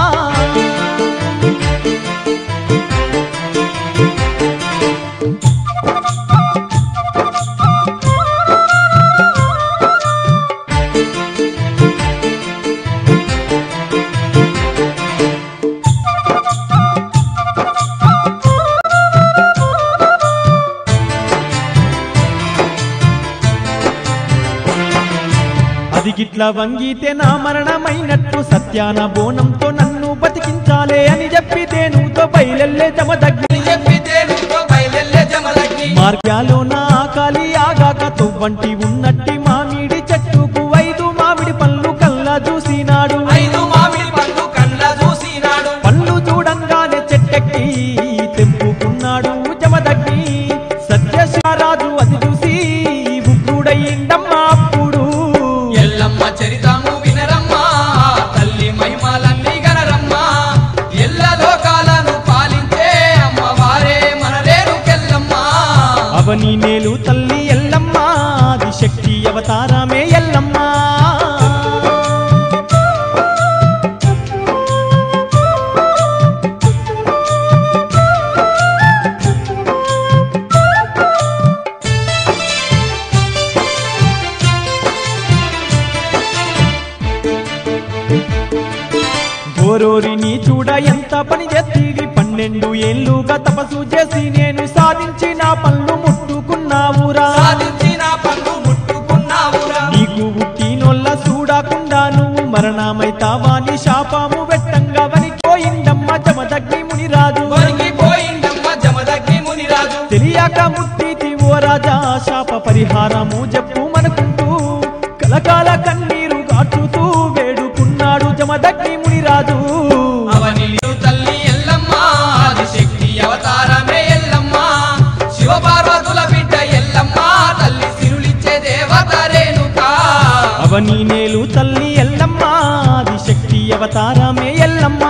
అది గిట్ల వంగితే నా మరణమైనట్టు సత్యాన బోనంతో నన్ను బతికించాలే అని చెప్పి తేనుతో బయలెల్లే జమదగ్ని అని చెప్పి తేలుతో బయలెల్లే జమదగ్ని మార్గాలో నా కాలి ఆగాక తువ్వంటి ఉన్నట్టి మామిడి చెట్టుకు ఐదు మామిడి పళ్ళు కల్లా చూసినాడు ఐదు మామిడి పండు కండ్ల చూసినాడు పళ్ళు చూడంగానే చెట్టెక్కి తెంపుకున్నాడు జమదగ్ని సత్యశివరాజు అది చూసి ఉగ్రుడయ్యిండమ్మా అప్పుడు ఎల్లమ్మ చరితము వినరమ్మా తల్లి మహిమలన్నీ గనరమ్మా ఎల్ల లోకాలను పాలించే అమ్మవారే మన రేణుకెల్లమ్మా అవని నేలు తల్లి ఎల్లమ్మ ఆది శక్తి అవతారమే ఎల్లమ్మ గోరోరిని చూడ ఎంత పని చేస్తీవి పన్నెండు ఏళ్ళుగా తపస్సు చేసి నేను సాధించిన పనులు ముట్టుకున్నావురా సాధించిన పండు ముట్టుకున్నావురా నీకు ఉట్టినొల్ల చూడకుండా నువ్వు మరణమైతావా నీ శాపము వెట్టంగా వనిపోయిందమ్మ జమదగ్ని మునిరాజు వణికిపోయిందమ్మ జమదగ్ని మునిరాజు తెలియక ముట్టితి ఓ రాజా శాప పరిహారము చెప్పు మనకుంటూ కలకాల కన్నీరు కాచుతూ వేడుకున్నాడు జమదగ్ని మునిరాజు అవని నీరు తల్లి ఎల్లమ్మ ఆదిశక్తి అవతారమే ఎల్లమ్మ శివ పార్వతుల బిడ్డ ఎల్లమ్మ తల్లి సిరులిచ్చే దేవత రేణుకా అవని నేలు తల్లి ఎల్లమ్మ ఆది శక్తి అవతారమే ఎల్లమ్మ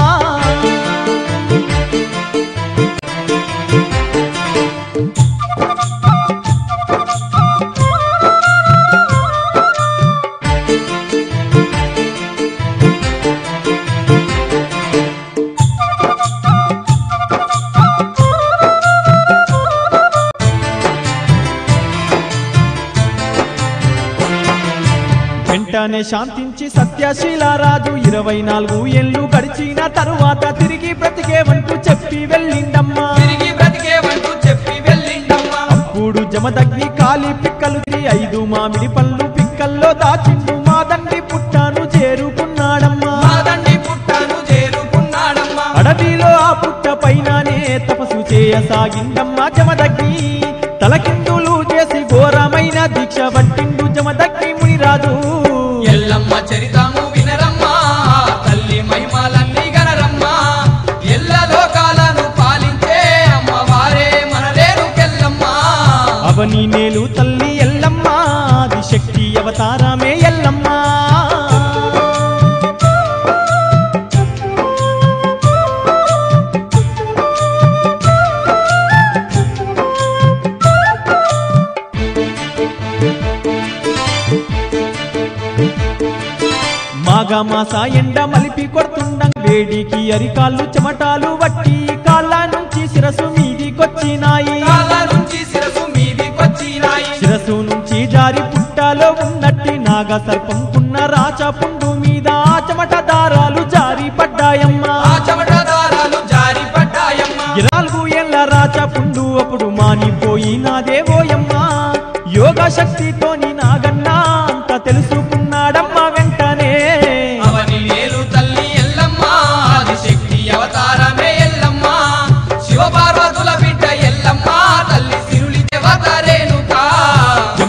వెంటనే శాంతించి సత్యశీలారాజు ఇరవై నాలుగు ఏళ్ళు గడిచిన తరువాత తిరిగి బ్రతికేవంటూ చెప్పి వెళ్ళిండమ్మా తిరిగి బ్రతికేవంటూ చెప్పి వెళ్ళిండమ్మ అప్పుడు జమదగ్ని కాలి పిక్కలు తిరిగి ఐదు మామిడి పళ్ళు పిక్కల్లో దాచిండు మా దండి పుట్టాను చేరుకున్నాడమ్మా మా దండి పుట్టను చేరుకున్నాడమ్మా అడవిలో ఆ పుట్ట పైననే తపస్సు చేయసాగిందమ్మా జమదగ్ని తలకిందులు చేసి ఘోరమైన దీక్ష పట్టిండు జమదగ్ని మునిరాజు ఎల్లమ్మ చరితము వినరమ్మా తల్లి మహిమలన్నీ గనరమ్మా ఎల్ల లోకాలను పాలించే అమ్మవారే మన రేణుకెల్లమ్మా అవని నేలు తల్లి ఎల్లమ్మ ఆది శక్తి అవతారమే ఎల్లమ్మ మాఘమాస ఎండ మలిపి కొడుతుండం వేడికి అరికాళ్ళు చెమటాలు వట్టి కాళ్ళ నుంచి శిరసు మీదికొచ్చినాయి కాళ్ళ నుంచి శిరసు మీదికొచ్చినాయి శిరసు నుంచి జారి పుట్టాలో ఉన్నట్టి నాగ సర్పంకున్న రాచ పుండు మీద ఆ చెమట దారాలు జారి పడ్డాయమ్మా ఆ చెమట దారాలు జారి పడ్డాయమ్మా నాలుగు ఏళ్ళ రాచ పుండు అప్పుడు మానిపోయినాదేవోయమ్మా యోగ శక్తితోని నాగన్నా అంత తెలుసుకున్నాడమ్మా వెంటనే అవని లేలు తల్లి ఎల్లమ్మ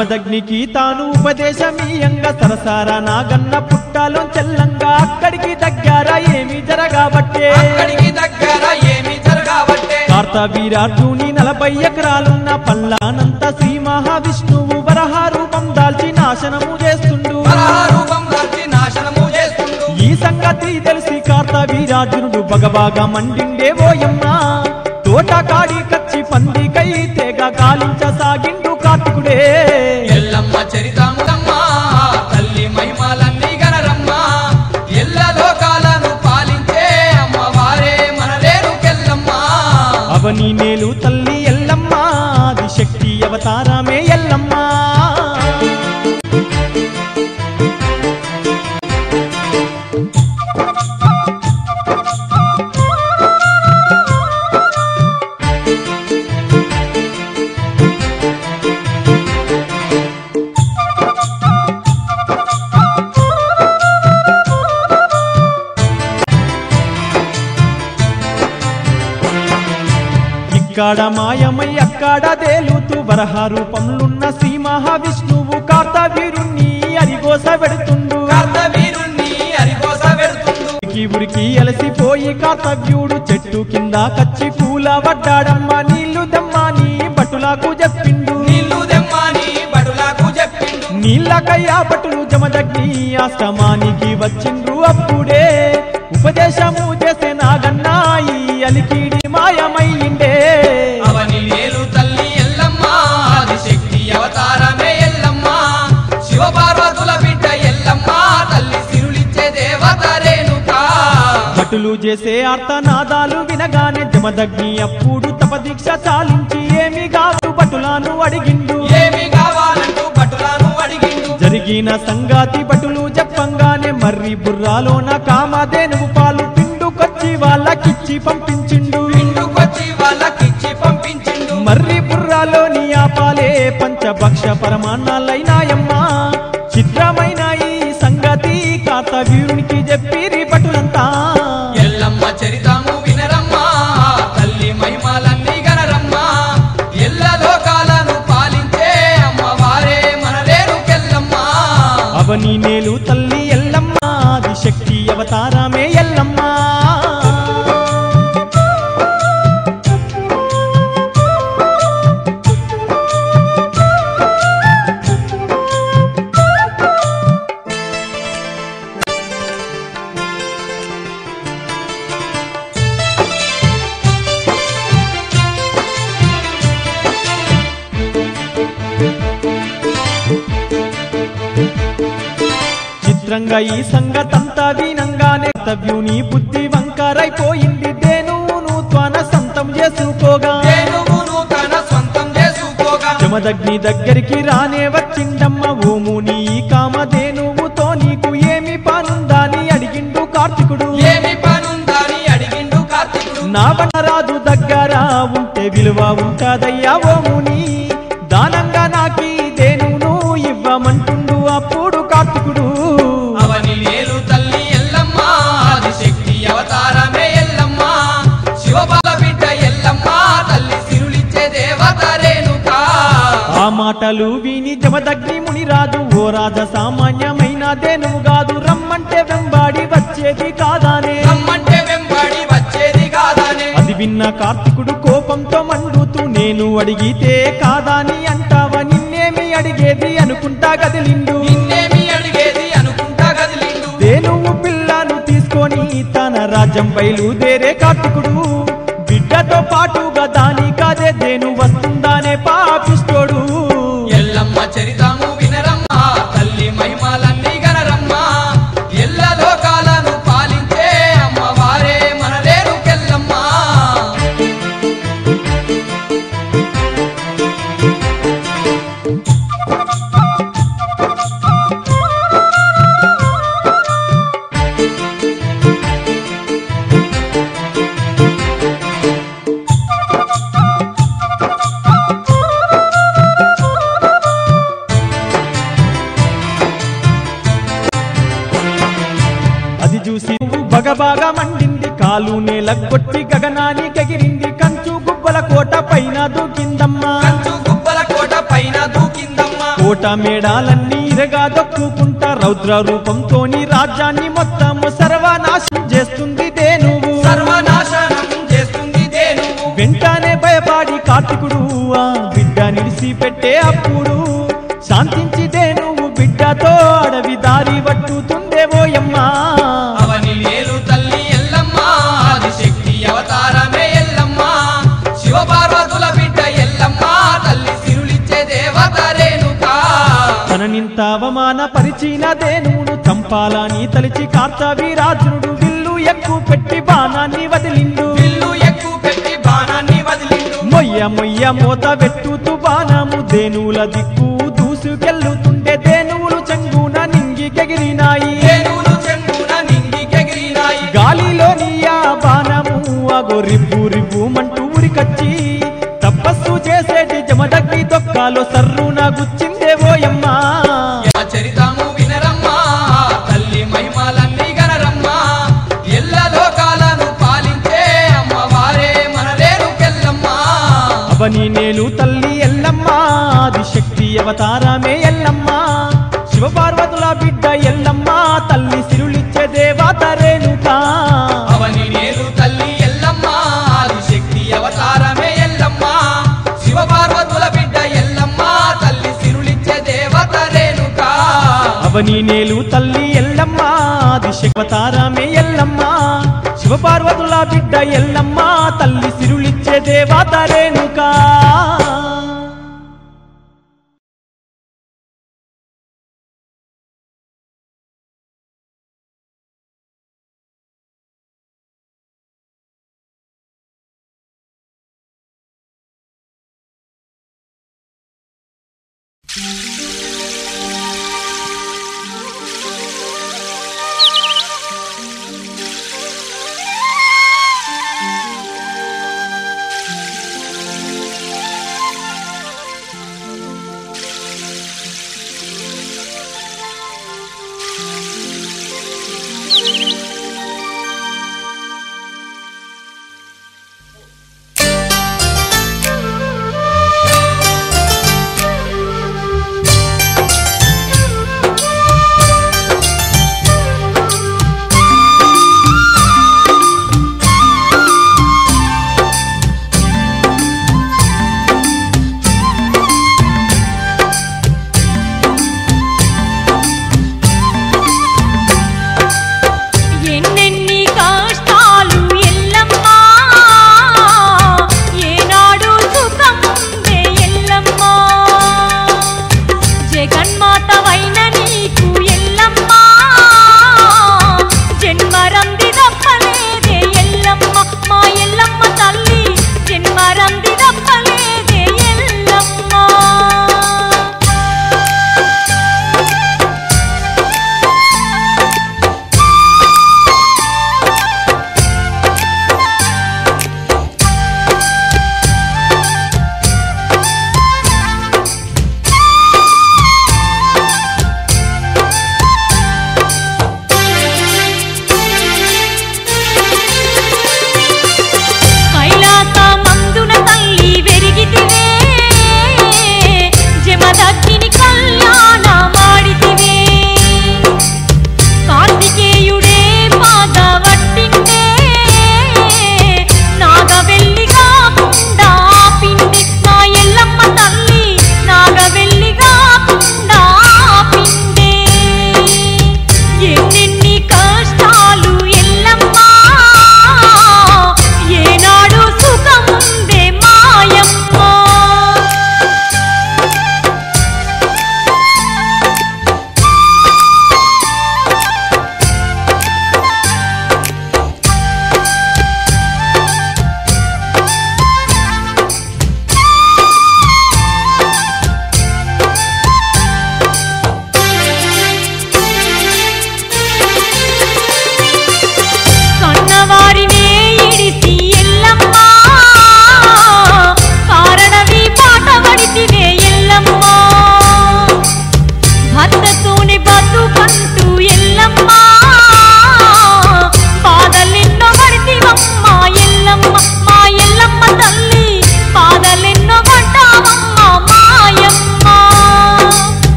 జమదగ్నికి తాను ఉపదేశమీయంగా సరసార నాగన్న పుట్టాలో చెల్లంగా అక్కడికి దగ్గర ఏమి జరగాబట్టే అక్కడికి దగ్గర ఏమి జరగబట్టే కార్తవీరార్జుని నలభై ఎకరాలున్న పల్లానంత శ్రీ మహావిష్ణువు వరహ రూపం దాల్చి నాశనము చేస్తుండు రూపం దాల్చి నాశనము చేస్తుండు ఈ సంగతి తెలిసి కార్తవీరార్జునుడు బగబాగా మండిండే ఓయమ్మ తోట కాడి కచ్చి పందికై తెగ కాలించసాగిండు కార్తికుడే ఎల్లమ్మ చరితములమ్మ తల్లి మహిమలన్నీ గనరమ్మ ఎల్ల లోకాలను పాలించే అమ్మవారే మన రేణుకెల్లమ్మ అవని నేలు తల్లి ఎల్లమ్మ అది శక్తి అవతారమే ఎల్లమ్మ ఇక్కడ మాయమై అక్కడ తేలుతూ వరహ రూపంలున్న శ్రీ మహావిష్ణువు కార్తవీరుణ్ణి అరిగోస పెడుతుండు కర్తవీరుణ్ణి అరికోస పెడుతుండు ఉరికి ఉరికి అలసిపోయి కార్తవ్యుడు చెట్టు కింద కచ్చి పూల పడ్డాడమ్మ నీళ్లు దమ్మని బటులకు చెప్పిండు నీళ్లు దెమ్మని బడులకు చెప్పిండు నీళ్ళకయ్యా భటులు జమదగ్ని ఆశ్రమానికి వచ్చిండ్రు అప్పుడే ఉపదేశము చేసే నాగన్నాయి అలికిడి మాయమయ్యిండే అవని నేలు తల్లి ఎల్లమ్మ ఆది శక్తి అవతారమే ఎల్లమ్మ శివ పార్వతుల బిడ్డ ఎల్లమ్మ తల్లి సిరులిచ్చే దేవత రేణుకా భటులు చేసే అర్థనాదాలు వినగానే జమదగ్ని అప్పుడు తపదీక్ష చాలించి ఏమి కాదు భటులను అడిగిండు ఏమి కావాలంటూ బటులను అడిగిండు జరిగిన సంగాతి భటులు చెప్పంగానే మర్రి బుర్రాలోన కామధేనువు పాలు పిండుకొచ్చి వాళ్ళకిచ్చి పంపించిండు ఇండుకొచ్చి వాళ్ళకిచ్చి పంపించిండు మర్రి బుర్రాలోని ఆ పాలే పంచభక్ష పరమాన్నాలైనాయమ్మ చిత్రమైన ఈ సంగతి కార్తవీరునికి చెప్పిరి భటులంతా ఎల్లమ్మ చరితము వినరమ్మ తల్లి మహిమలన్నీ గనరమ్మ ఎల్ల లోకాలను పాలించే అమ్మవారే మన రేణుకెల్లమ్మ అవని నేలు తల్లి ఎల్లమ్మ అది శక్తి అవతారమే ఎల్లమ్మ చిత్రంగా ఈ సంగతంతా వినంగానే కర్తవ్యుని బుద్ధి వంకరైపోయింది దేనువును త్వన సంతం చేసుకోగా ఏనుగును తన సొంతం చేసుకోగా జమదగ్ని దగ్గరికి రానే వచ్చిండమ్మ ఓముని ఈ కామధేనువుతో నీకు ఏమి పనుందని అడిగిండు కార్తికుడు ఏమి పనుందని అడిగిండు కార్తీకుడు నా రాదు దగ్గర ఉంటే విలువ ఉంటదయ్యా ఓముని దానంగా నాకి దేనును ఇవ్వమంటుండు అప్పుడు కార్తికుడు అవని నేలు తల్లి ఎల్లమ్మ ఆది శక్తి అవతారమే ఎల్లమ్మ శివబాల బిడ్డ ఎల్లమ్మ తల్లి సిరులిచ్చే దేవత రేణుకా ఆ మాటలు విని జమదగ్ని ముని రాదు ఓ రాజ సామాన్యమైన దేనువు కాదు రమ్మంటే వెంబాడి వచ్చేది కాదానే రమ్మంటే వెంబడి వచ్చేది కాదానే అది విన్న కార్తికుడు కోపంతో మండుతూ నేను అడిగితే కాదాని అంటావా నిన్నేమి అడిగేది అనుకుంటా కదిలిండు నిన్నేమి అడిగేది అనుకుంటా గదిలిండు దేనువు పిల్లను తీసుకొని తన రాజ్యం బయలుదేరే కార్తికుడు బిడ్డతో పాటుగా దాని కాదే దేను వస్తుందానే పాపిస్తోడు ఎల్లమ్మ చరితము వినరమ్మ తల్లి మహిమలన్నీ గనరమ్మ ఎల్ల లోకాలను పాలించే అమ్మవారే మన రేణుకెల్లమ్మ అది చూసి బగబాగా మండింది కాలు నేల కొట్టి గగనానికి ఎగిరింది కంచు గుబ్బల కోట పైన దూకిందమ్మా కంచు గుబ్బల కోట పైన దూకిందమ్మ కోట మేడాలన్నీ ఇరగా దొక్కుకుంటా రౌద్ర రూపంతోని రాజ్యాన్ని మొత్తము సర్వనాశనం చేస్తుంది దేనువు సర్వనాశనం చేస్తుంది దేనువు వెంటనే భయపాడి కార్తికుడు ఆ బిడ్డ నిలిసి పెట్టే అప్పుడు శాంతించి దేనువు బిడ్డతో అడవి దారి పట్టుతుందేవోయమ్మా అవని నేలు తల్లి ఎల్లమ్మ ఆదిశక్తి అవతారమే ఎల్లమ్మ శివ పార్వతుల బిడ్డ ఎల్లమ్మ తల్లి సిరులిచ్చే దేవత రేణుకా తననింత అవమాన పరిచిన దేనువును చంపాలని తలిచి కార్తవీరాజునుడు విల్లు ఎక్కువ పెట్టి బాణాన్ని వదిలిండు విల్లు ఎక్కువ పెట్టి బాణాన్ని వదిలిండు మొయ్య మొయ్య మూత వెట్టుతూ బాణము దేనువుల దిక్కు దూసుకెళ్ళుతుండే దేనువులు చెంగున నింగికెగిరినాయి ఏనుగులు చెంగున నింగికెగిరినాయి గాలిలోని ఆ బాణము అగో రివ్వు రివ్వు మంటూ ఉరికచ్చి తపస్సు చేసేటి జమదగ్ని దొక్కాలో సర్రున గుచ్చిందేవోయమ్మా యా చరితము వినరమ్మా తల్లి మహిమలన్నీ గనరమ్మా ఎల్ల లోకాలను పాలించే అమ్మవారే మన రేణుకెల్లమ్మా అవని నేలు తల్లి ఎల్లమ్మ ఆదిశక్తి అవతారమే ఎల్లమ్మ శివపార్వతుల బిడ్డ ఎల్లమ్మ తల్లి సిరులిచ్చే దేవత రేణుకా అవని నేలు తల్లి ఎల్లమ్మ ఆదిశక్తి అవతారమే ఎల్లమ్మ శివ పార్వతుల బిడ్డ ఎల్లమ్మ తల్లి సిరులిచ్చే దేవత రేణుకా అవని నేలు తల్లి ఎల్లమ్మ ఆదిశక్తి అవతారమే ఎల్లమ్మ శివపార్వతుల బిడ్డ ఎల్లమ్మ తల్లి సిరులిచ్చే దేవత రేణుకా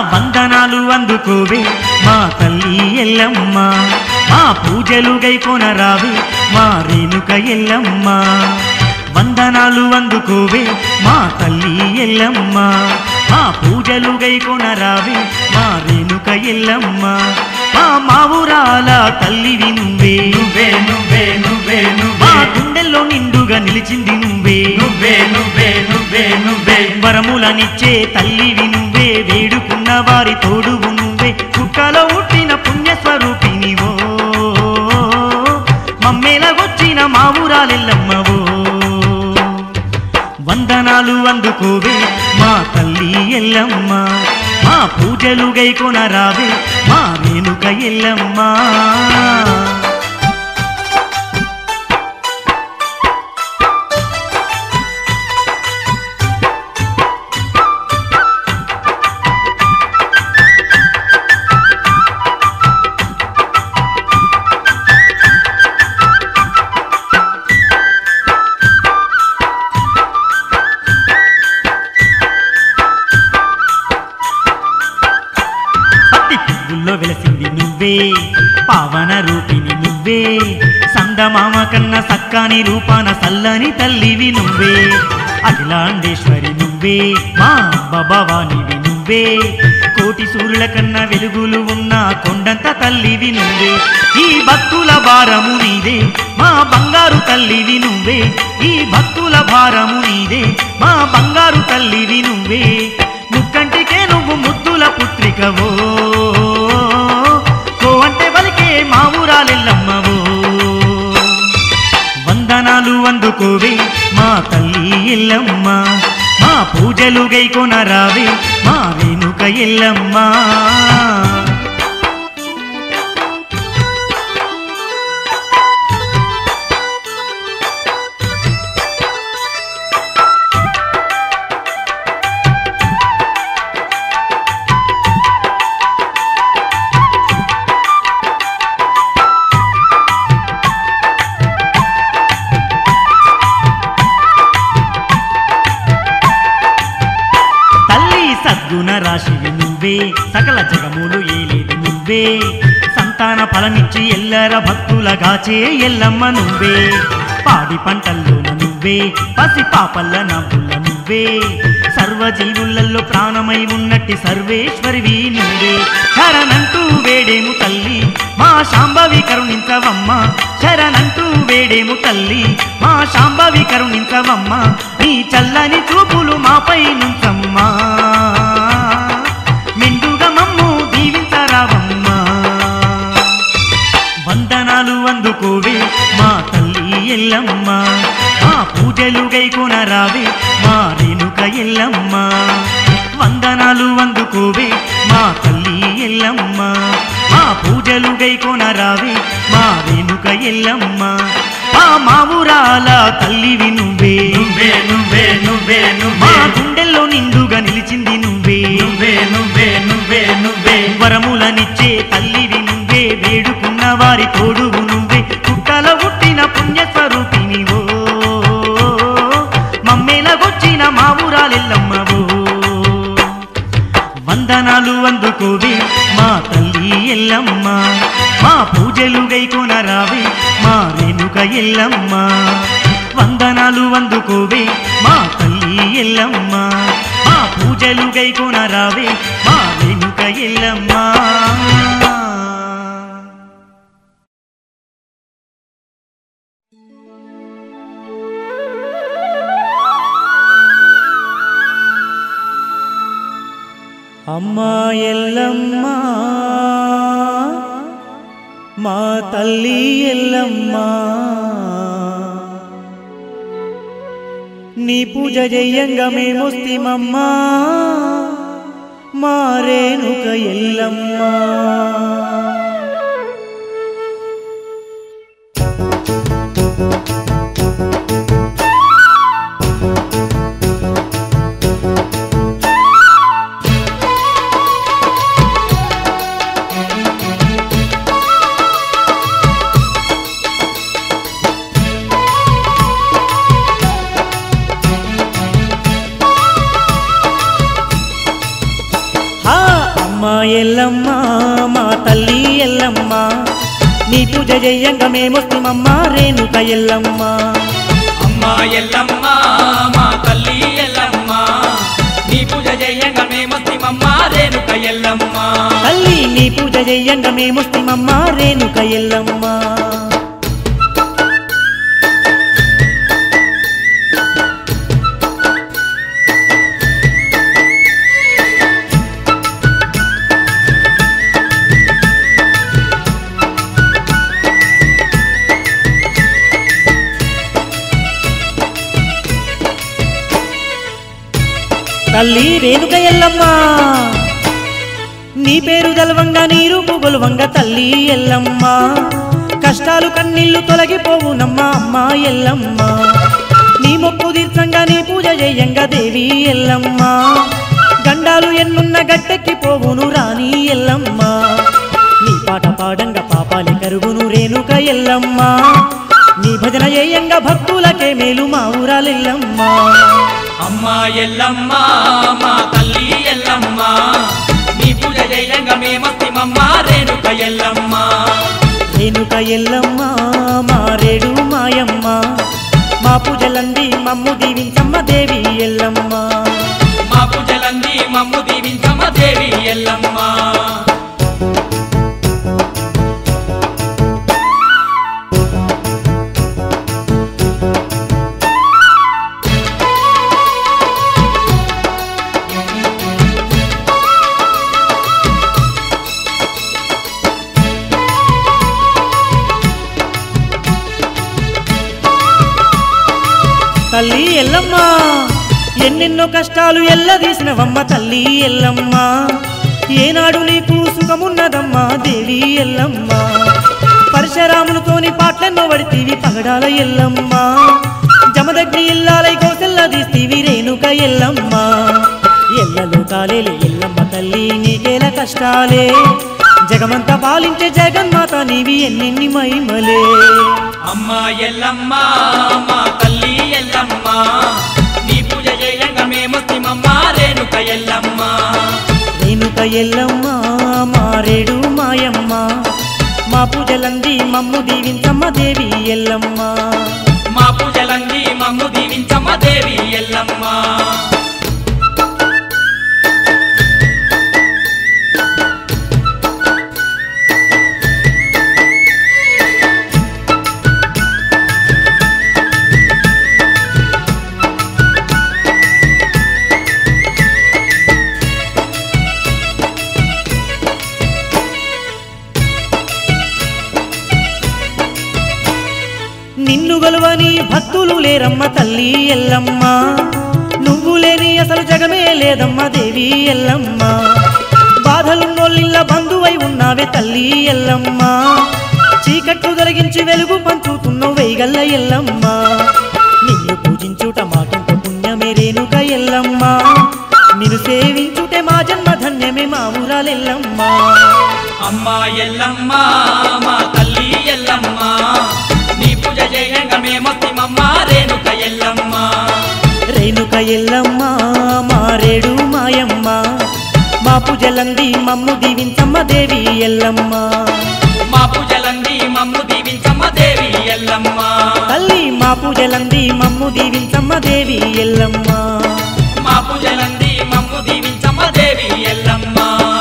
వందనాలు అందుకోవే మా తల్లి ఎల్లమ్మ మా పూజలు గైకొనరావే మా రేణుక ఎల్లమ్మ వందనాలు అందుకోవే మా తల్లి ఎల్లమ్మ మా పూజలు గైకొనరావే మా రేణుక ఎల్లమ్మ మా మావురాల తల్లివి నువ్వే నువ్వే నువ్వే నువ్వే మా నువ్వే గుండెల్లో నిండుగా నిలిచింది నువ్వే నువ్వే నువ్వే నువ్వే నువ్వే వరములనిచ్చే తల్లివి నువ్వే వేడుకున్న వారి తోడువు నువ్వే కుక్కలో పుట్టిన పుణ్యస్వరూపినివో మమ్మేలగొచ్చిన మా ఊరాలెల్లమ్మవో వందనాలు అందుకోవే మా తల్లి ఎల్లమ్మ మా పూజలు గైకొనరావే మా రేణుక ఎల్లమ్మ పత్తి పువ్వుల్లో వెలసింది నువ్వే పావన రూపిణి నువ్వే సందమామ కన్న సక్కాని రూపాన సల్లని తల్లివి నువ్వే అఖిలాండేశ్వరి నువ్వే మా భవానివి నువ్వే కోటి సూర్యుల కన్నా వెలుగులు ఉన్న కొండంత తల్లివి నువ్వే ఈ భక్తుల భారము నీదే మా బంగారు తల్లివి నువ్వే ఈ భక్తుల భారము నీదే మా బంగారు తల్లివి నువ్వే ముక్కంటికే నువ్వు ముద్దుల పుత్రికవో కో అంటే బలికే మా ఊరాలెల్లమ్మవో వందనాలు అందుకోవే మా తల్లి ఎల్లమ్మ మా పూజలు గైకొనరావే మా వెనుక ఎల్లమ్మ తల్లి సద్గుణ రాశివి నువ్వే సకల జగములు ఏలేది నువ్వే సంతాన ఫలమిచ్చి ఎల్లర భక్తులగాచే ఎల్లమ్మ నువ్వే పాడి పంటల్లోన నువ్వే పసి పాపల్ల నవ్వుల నువ్వే సర్వజీవులలో ప్రాణమై ఉన్నట్టి సర్వేశ్వరివి నువ్వే శరణంటూ వేడేము తల్లి మా శాంభవి కరుణించవమ్మ శరణంటూ వేడేము తల్లి మా శాంభవి కరుణించవమ్మ నీ చల్లని చూపులు మాపై నుంచమ్మా మెండుగా మమ్ము దీవించరావమ్మా వందనాలు అందుకోవే మా తల్లి ఎల్లమ్మ మా పూజలు గైకొనరావే మా రేణుక ఎల్లమ్మ వందనాలు అందుకోవే మా తల్లి ఎల్లమ్మ మా పూజలు గైకొనరావే మా రేణుక ఎల్లమ్మ మా మావురాల తల్లివి నువ్వే నువ్వే నువ్వే నువ్వే మా నువ్వే గుండెల్లో నిండుగా నిలిచింది నువ్వే నువ్వే నువ్వే నువ్వే నువ్వే వరములనిచ్చే తల్లివి నువ్వే వేడుకున్న వారి తోడువు నువ్వే కుక్కల పుట్టిన పుణ్యస్వరూపినివో మమ్మేలగొచ్చిన మా ఊరాలెల్లమ్మవో వందనాలు అందుకోవే మా తల్లి ఎల్లమ్మ మా పూజలు గైకొనరావే మా రేణుక ఎల్లమ్మ వందనాలు అందుకోవే మా తల్లి ఎల్లమ్మ మా పూజలు గైకొనరావే మా రేణుక ఎల్లమ్మ అమ్మా ఎల్లమ్మ మా తల్లి ఎల్లమ్మ నీ పూజ చెయ్యంగా మేమొస్తిమమ్మా మారేనుక ఎల్లమ్మ హా ఎల్లమ్మ మా తల్లి ఎల్లమ్మ నీ పూజ చెయ్యంగా మేమొస్తిమమ్మ రేణుక ఎల్లమ్మ అమ్మా ఎల్లమ్మ మా తల్లి ఎల్లమ్మ నీ పూజ చేయంగా మేమస్తిమమ్మ రేణుక ఎల్లమ్మ తల్లి నీ పూజ చెయ్యంగా మేమొస్తిమమ్మ రేణుక ఎల్లమ్మ తల్లి రేణుక ఎల్లమ్మ నీ పేరు గలవంగా నీ రూపు గొలవంగా తల్లి ఎల్లమ్మ కష్టాలు కన్నీళ్లు తొలగిపోవునమ్మా అమ్మ ఎల్లమ్మ నీ మొక్కు తీర్థంగా నీ పూజ చేయంగా దేవి ఎల్లమ్మ గండాలు ఎన్నున్న గట్టెక్కి పోవును రాణి ఎల్లమ్మ నీ పాట పాడంగా పాపాలి కరుగును రేణుక ఎల్లమ్మ నీ భజన చేయంగా భక్తులకే మేలు మా ఊరాలెల్లమ్మ అమ్మా ఎల్లమ్మ మా తల్లి ఎల్లమ్మ నీ పూజ చేయంగా మేమస్తిమమ్మ రేణుక ఎల్లమ్మ రేణుక ఎల్లమ్మ మారేడు మాయమ్మ మా పూజలంది మమ్ము దీవించమ్మ దేవి ఎల్లమ్మ మా పూజలంది మమ్ము దీవించమ్మ దేవి ఎల్లమ్మ తల్లి ఎల్లమ్మ ఎన్నెన్నో కష్టాలు ఎల్లదీసినవమ్మ తల్లి ఎల్లమ్మ ఏనాడు నీకు సుఖమున్నదమ్మా దేవి ఎల్లమ్మ పరశురాములతోని పాటలెన్నో పడితీవి పగడాల ఎల్లమ్మ జమదగ్ని ఇల్లాలై గోసెల్ల తీస్తీవి రేణుక ఎల్లమ్మ ఎల్లలో కాలేలే ఎల్లమ్మ తల్లి నీకేల కష్టాలే జగమంతా పాలించే జగన్మాత నీవి ఎన్నెన్ని మహిమలే అమ్మా ఎల్లమ్మ మా తల్లి ఎల్లమ్మ నీ పూజ చేయంగా మేమస్తిమమ్మ రేణుక ఎల్లమ్మ రేణుక ఎల్లమ్మ మారేడు మాయమ్మ మా పూజలంది మమ్ము దీవించమ్మ దేవి ఎల్లమ్మ మా పూజలంది మమ్ము దీవించమ్మ దేవి ఎల్లమ్మ నిన్ను గొలవని భక్తులు లేరమ్మ తల్లి ఎల్లమ్మ నువ్వు లేని అసలు జగమే లేదమ్మ దేవి ఎల్లమ్మ బాధలున్నోళ్ళిల్ల బంధువై ఉన్నావే తల్లి ఎల్లమ్మ చీకట్లు తొలగించి వెలుగు పంచుతున్నావు వేయగల్ల ఎల్లమ్మ నిన్ను పూజించుట మాటంత పుణ్యమే రేణుక ఎల్లమ్మ నిన్ను సేవించుటే మా జన్మ ధన్యమే మా ఊరాలెల్లమ్మ అమ్మా ఎల్లమ్మ మా తల్లి ఎల్లమ్మ నీ పూజ చేయంగా మేమస్తిమమ్మ రేణుక ఎల్లమ్మ రేణుక ఎల్లమ్మ మారేడు మాయమ్మ మా పూజలంది మమ్ము దీవించమ్మ దేవి ఎల్లమ్మ మా పూజలంది మమ్ము దీవించమ్మ దేవి ఎల్లమ్మ తల్లి మా పూజలంది మమ్ము దీవించమ్మ దేవి ఎల్లమ్మ మా పూజలంది మమ్ము దీవించమ్మ దేవి ఎల్లమ్మ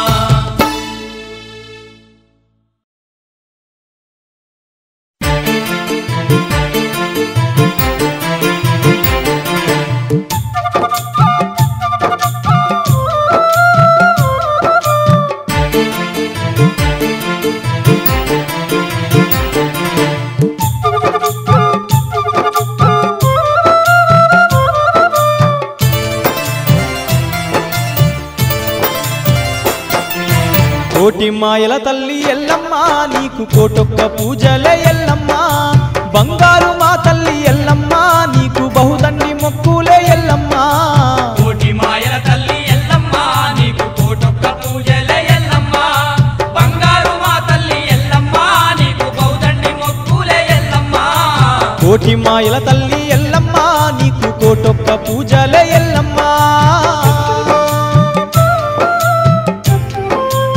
కోటి మాయల తల్లి ఎల్లమ్మ నీకు కోటొక్క పూజలే ఎల్లమ్మ బంగారు మా తల్లి ఎల్లమ్మ నీకు బహుదండి మొక్కులే ఎల్లమ్మ కోటి మాయల తల్లి ఎల్లమ్మ నీకు కోటొక్క పూజలే ఎల్లమ్మ బంగారు మా తల్లి ఎల్లమ్మ నీకు బౌదండి మొక్కులే ఎల్లమ్మ కోటి మాయల తల్లి ఎల్లమ్మ నీకు కోటొక్క పూజలే ఎల్లమ్మ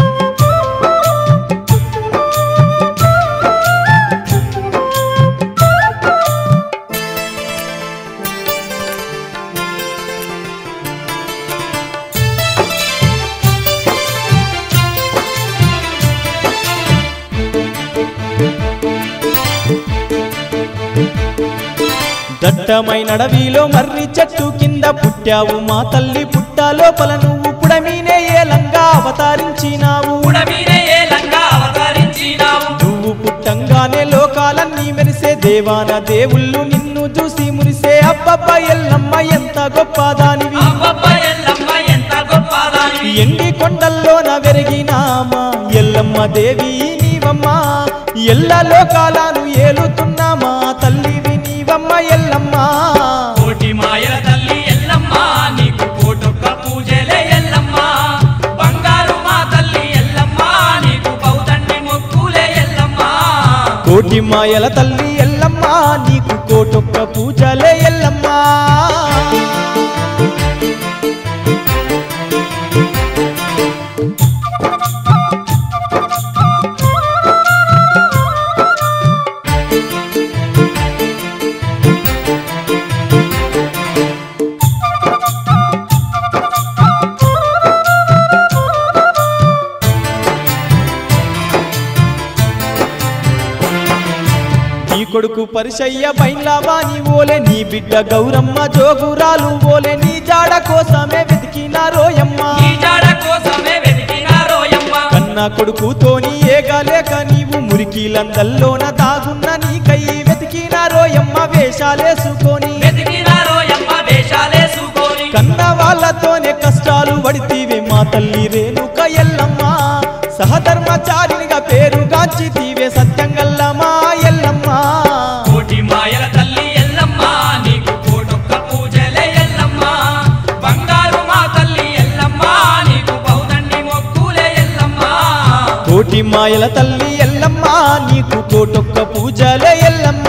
దట్టమైన అడవిలో మర్రి చెట్టు కింద పుట్టావు మా తల్లి పుట్ట లోపల నువ్వు పుడమీనే ఏలంగా అవతరించినావు పుడమీనే ఏలంగా అవతరించినావు నువ్వు పుట్టంగానే లోకాలన్నీ మెరిసే దేవాన దేవుళ్ళు నిన్ను చూసి మురిసే అబ్బబ్బ ఎల్లమ్మ ఎంత గొప్పదానివి అబ్బబ్బ ఎల్లమ్మ ఎంత గొప్పదానివి ఎండి కొండల్లోన వెరిగినామా ఎల్లమ్మ దేవి నీవమ్మ ఎల్ల లోకాలను ఏలుతున్నామా తల్లివి నీవమ్మ ఎల్లమ్మ కోటి మాయల తల్లి ఎల్లమ్మ నీకు కోటొక్క పూజలే ఎల్లమ్మ బంగారు మా తల్లి ఎల్లమ్మ నీకు పౌతండి మొక్కులే ఎల్లమ్మ కోటి మాయల తల్లి ఎల్లమ్మ నీకు కోటొక్క పూజలే ఎల్లమ్మ నీ కొడుకు పరిశయ్య బైన్లావాని ఓలే నీ బిడ్డ గౌరమ్మ జోగురాలు ఓలే నీ జాడ కోసమే వెతికిన రోయమ్మ ఈ జాడ కోసమే వెతికినారోయమ్మ కన్న కొడుకుతోని ఏగలేక నీవు మురికిలందల్లోన దాగున్న నీకై వెతికిన రోయమ్మ వేషాలేసుకొని వెతికినారోయమ్మ వేషాలేసుకొని కన్న వాళ్ళతోనే కష్టాలు పడితీవే మా తల్లి రేణుక ఎల్లమ్మ సహధర్మచారినిగా పేరుగాంచి తీవే సత్యంగల్లమా ఎల్లమ్మ కోటి మాయల తల్లి ఎల్లమ్మ నీకు కోటొక్క పూజలే ఎల్లమ్మ బంగారు మా తల్లి ఎల్లమ్మ నీకు పౌదండి మొక్కులే ఎల్లమ్మ కోటి మాయల తల్లి ఎల్లమ్మ నీకు కోటొక్క పూజలే ఎల్లమ్మ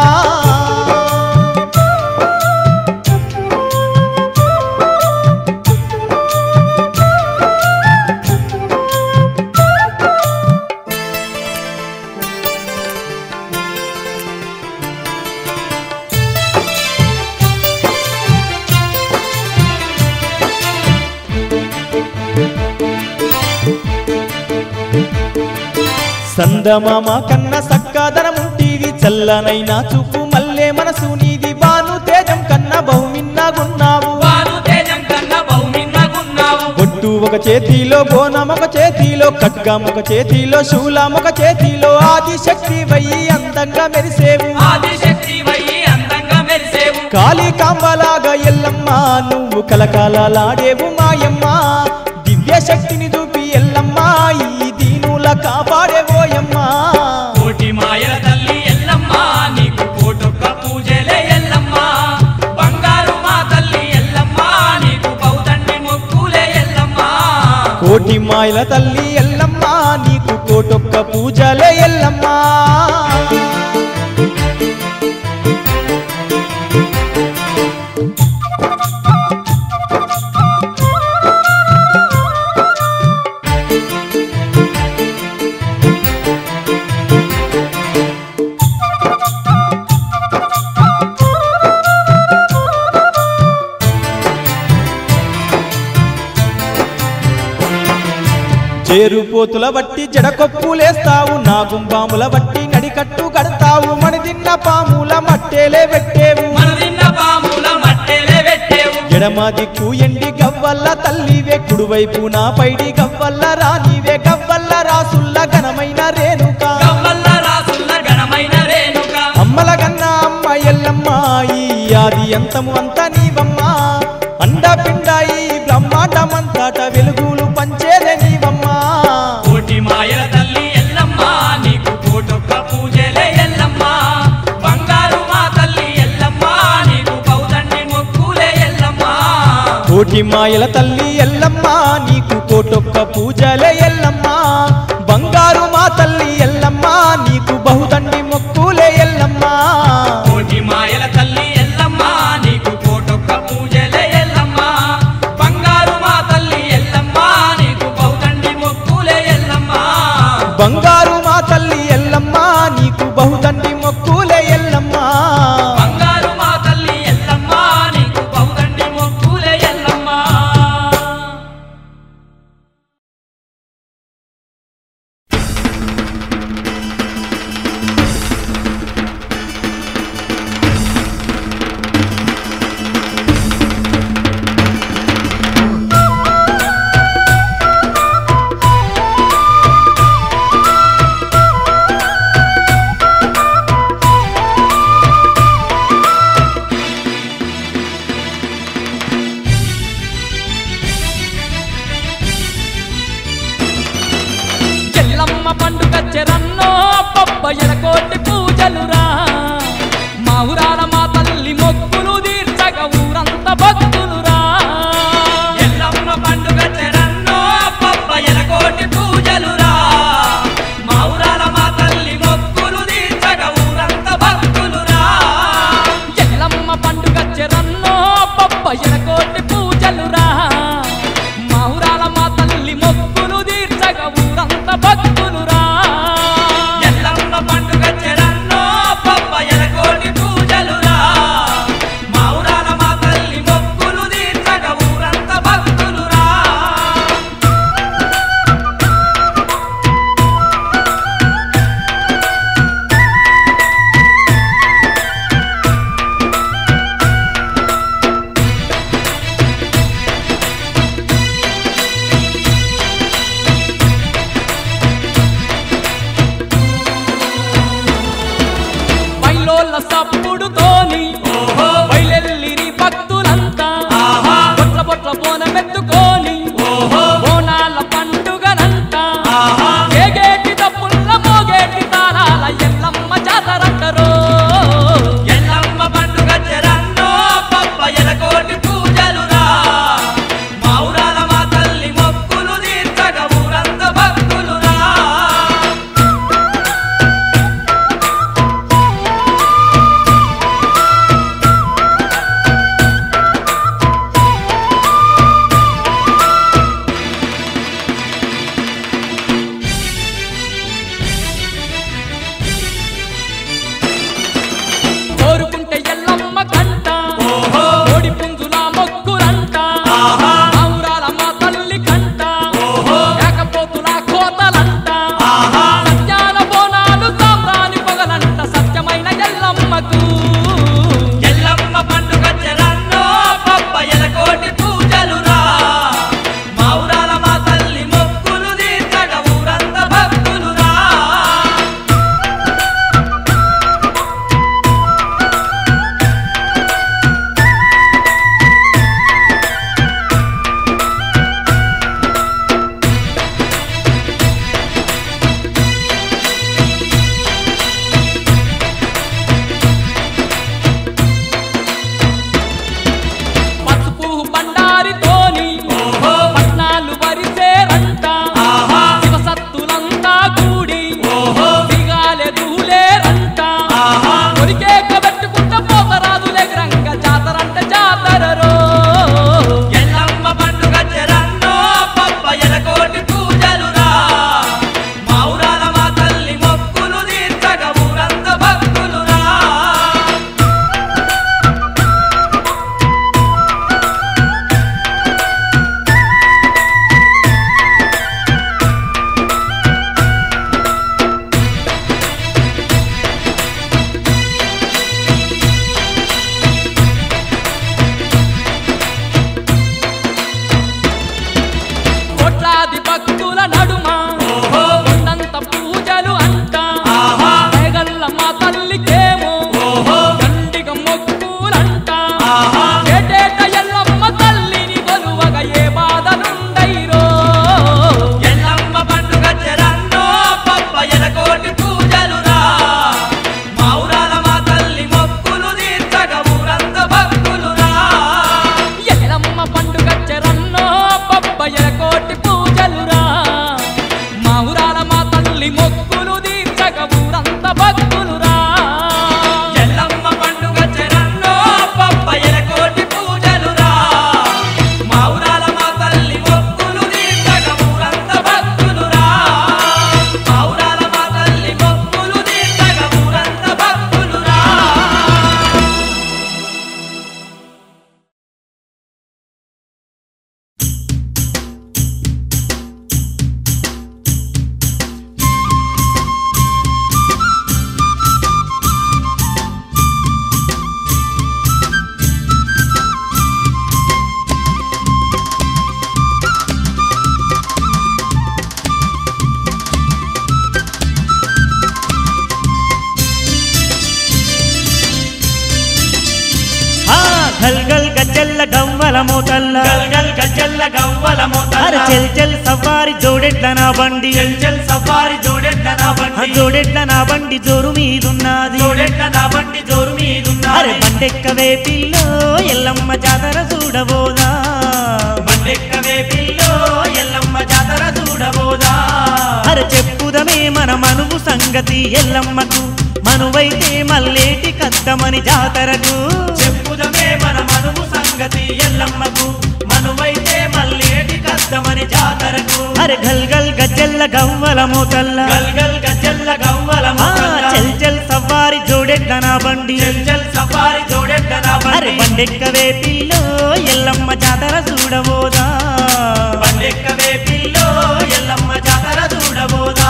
సందమామ కన్న సక్కాదనముంటివి చల్లనైనా చూపు మల్లే మనసు నీది బాను తేజం కన్న బహుమిన్నగున్నావు వారు తేజం కన్నా బహుమిన్నగున్నావు బొట్టు ఒక చేతిలో బోనం ఒక చేతిలో ఖడ్గం ఒక చేతిలో శూలం ఒక చేతిలో ఆది శక్తి వయ్యి అందంగా మెరిసేవు ఆదిశక్తి వయ్యి అందంగా మెరిసేవు కాళీ కాంబలాగా ఎల్లమ్మ నువ్వు కలకాలలాడేవు మాయమ్మ దివ్య శక్తిని చూపి ఎల్లమ్మ ఈ దీనుల కాపాడేవోయమ్మ కోటి మాయల తల్లి ఎల్లమ్మ నీకు కోటొక్క పూజలే ఎల్లమ్మ బంగారు మా తల్లి ఎల్లమ్మ నీకు పౌదండి మొక్కులే ఎల్లమ్మ కోటి మాయల తల్లి ఎల్లమ్మ నీకు కోటొక్క పూజలే ఎల్లమ్మ చేరుపోతుల బట్టి జడకొప్పులేస్తావు నాగుంబాముల బట్టి నడికట్టు కడతావు మణిదిన్న పాముల మట్టేలే పెట్టేవు మన తిన్న పాముల మట్టెలే పెట్టేవు ఎడమ దిక్కు ఎండి గవ్వల్ల తల్లివే కుడివైపు నా పైడి గవ్వల్ల రానివే గవ్వల్ల రాసుల్ల ఘనమైన రేణుక కవ్వల్ల రాసుల్ల ఘనమైన రేణుక అమ్మల గన్న అమ్మ ఎల్లమ్మ ఈ ఆది అంతము అంత నీవమ్మ అండ పిండాయి బ్రహ్మాండమంతట వెలుగులు పంచేదే నీవమ్మ కోటి మాయల తల్లి ఎల్లమ్మ నీకు కోటొక్క పూజలే ఎల్లమ్మ బంగారు మా తల్లి ఎల్లమ్మ నీకు పౌదండి మొక్కులే ఎల్లమ్మ కోటి మాయల తల్లి ఎల్లమ్మ నీకు కోటొక్క పూజలే ఎల్లమ్మ బంగారు మా తల్లి ఎల్లమ్మ నీకు బహుదండి మొక్కులే ఎల్లమ్మ కోటి మాయల తల్లి ఎల్లమ్మ నీకు కోటొక్క పూజలే ఎల్లమ్మ బంగారు మా తల్లి ఎల్లమ్మ నీకు పౌదండి మొక్కులే ఎల్లమ్మ బంగారు మా తల్లి ఎల్లమ్మ నీకు బహుదండి మొక్కులే ఎల్లమ్మ బంగారు మా తల్లి ఎల్లమ్మ నీకు పౌదండి మొక్కులే ఎల్లమ్మ పండుగ చెరన్నో పప్ప ఎలకోటి పూజలురా మా ఊరాల మా తల్లి మొక్కులు తీర్చగ ఊరంత భక్తులురా ఎల్లమ్మ పండుగ చెరన్నో పప్ప ఎలకోటి పూజలురా మా ఊరాల మా తల్లి మొక్కులు తీర్చగ ఊరంత భక్తులురా ఎల్లమ్మ పండుగ చెరన్నో పప్ప ఎలకోటి పూజలురా మా ఊరాల మా తల్లి మొక్కులు తీర్చగ ఊరంత భక్తులురా ఎల్లమ్మ పండుగ చెరన్నో పప్ప ఎలకోటి పూజలురా మా ఊరాల మా తల్లి మొక్కులు తీర్చగ ఊరంత భక్తులురా పైలోళ్ళ సప్పుడుతోని బయలెల్లిరి భక్తులంతా ఆహా బొట్ల బొట్ల బోనమెత్తుకొని బోనాల పండుగనంతా ఆహా ఏగేటి తప్పుల్ల మోగేటి తాళాల ఎల్లమ్మ జాతరంటరో ఎల్లమ్మ పండుగ చెరన్నో పప్ప ఎలకోటి పూజలురా మా ఊరాల మా తల్లి మొక్కులు తీర్చగ ఊరంత భక్తులురా కోరుకుంటే ఎల్లమ్మ కంట ఓహో కోడి పుంజుల మొక్కులంట ఆహా ఔరాల మా తల్లి కంట ఓహో ఏకపోతుల కోతలంట ఆహా సత్యాల బోనాలు సాంబ్రాణి పొగలంట సత్యమైన ఎల్లమ్మకు ఎల్లమ్మ పండుగ చెరన్నో పప్ప ఎలకోటి పూజలురా మా ఊరాల మా తల్లి మొక్కులు తీర్చగ ఊరంత భక్తులురా పసుపు బండారితోని ఓహో పట్నాలు వరిసేరంట ఆహా శివసత్తులంతా కూడి ఓహో దిగాలే దూలేరంట ఆహా కొరికే కబెట్టుకుంట పోతరాదులే రంగ జాతరంట జాతరరో ఎల్లమ్మ పండుగ చెరన్నో పప్ప ఎలకోటి పూజలురా మా ఊరాల మా తల్లి మొక్కులు తీర్చగ ఊరంత భక్తులురా కోట్లాది భక్తుల నడుమ ఓహో కొండంత పూజలు అంట ఆహా పేగల్ల మా తల్లికేమో ఓహో దండిగ మొక్కులంట ఆహా ఏటేట ఎల్లమ్మ తల్లిని కొలువగ ఏ బాధలుండైరో ఎల్లమ్మ పండుగ చెరన్నో పప్ప ఎలకోటి పూజలురా మా ఊరాల మా తల్లి మొక్కులు తీర్చగ ఊరంత భక్తులురా ఎల్లమ్మ పండుగ చెరన్నో బొబ్బయ్య కోటి పూజలురా మా ఊరాల మా తల్లి మొక్కులు తీర్చగ ఊరంత భక్తులురా ఎల్లమ్మ పండుగ చెరన్నో పప్ప ఎలకోటి పూజలురా మా ఊరాల మా తల్లి మొక్కులు తీర్చగ ఊరంత భక్తులురా మా ఊరాల మా తల్లి మొక్కులు తీర్చగ ఊరంత భక్తులురా ఆ గల్ గల్ గజ్జల్ల గవ్వల మోతల్ల గల్గల్ గజ్జల్ల గవ్వల మోతల్ల అరే చెల్ చెల్ సవారి జోడెట్ల నా బండి చెల్ చెల్ సఫారీ జోడెట్ల నా ఆ బండి జోడెట్ల నా బండి జోరు మీదున్నది జోడెట్ల నా బండి జోరు అరే మీదున్నది బండెక్కవే పిల్లో ఎల్లమ్మ జాతర చూడబోదా బండెక్కవే పిల్లో ఎల్లమ్మ జాతర చూడబోదా అరే చెప్పుదమే మన మనువు సంగతి ఎల్లమ్మకు మనువైతే మల్లేటి కద్దమని జాతరకు చెప్పుదమే మన మనువు సంగతి ఎల్లమ్మకు మనువైతే మల్లేటి కష్టమని జాతరకు అరే గల్ గల్ గజ్జెల్ల గవ్వల మోతల్ల గల్ గల్ గజ్జల్ల గవ్వల ఆ, మొక్కల్ల. చెల్ చెల్ సవారి జోడెట్ల నా బండి చెల్ చెల్ సఫారీ జోడెట్ల నా అరే బండి బండెక్కవే పిల్లో ఎల్లమ్మ జాతర చూడబోదా బండెక్కవే పిల్లో ఎల్లమ్మ జాతర చూడబోదా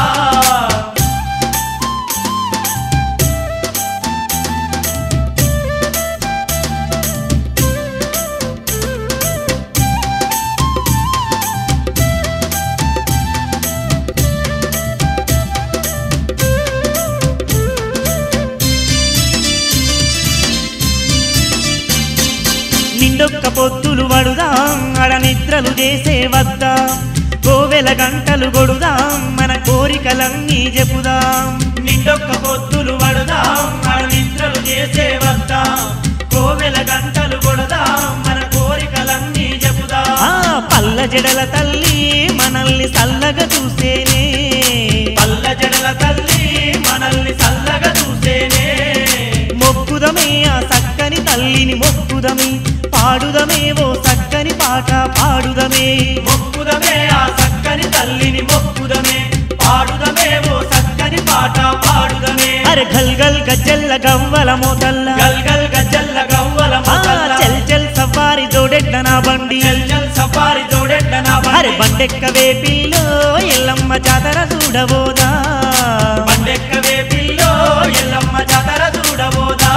నిండొక్క పొత్తులు వడుదాం అడ నిద్రలు చేసే వద్దా కోవెల గంటలు గొడుదాం మన కోరికలన్నీ చెప్పుదాం నిండొక్క పొత్తులు వడదాం మన నిద్రలు చేసే వద్దాం కోవెల గంటలు కొడదాం మన కోరికలన్నీ చెబుదాం ఆ పల్ల జడల తల్లి మనల్ని చల్లగా చూసేనే పల్ల జడల తల్లి మనల్ని చల్లగా చూసేనే మొక్కుదమే ఆ చక్కని తల్లిని మొక్కుదమే పాడుదమే ఓ చక్కని పాట పాడుదమే మొక్కుదమే ఆ చక్కని తల్లిని మొక్కుదమే పాడుదమే ఓ చక్కని పాట పాడుదమే అరే గల్ గల్ గజ్జల్ల గవ్వల మోతల్ల గల్ గల్ గజ్జల్ల గవ్వల ఆ, మొదల్ల. చెల్ చెల్ సవారి జోడెడ్ల నా బండి చెల్ చెల్ సఫారీ జోడెట్ల నా అరే బండి బండెక్కవే పిల్లో ఎల్లమ్మ జాతర చూడబోదా బండెక్కవే పిల్లో ఎల్లమ్మ జాతర చూడబోదా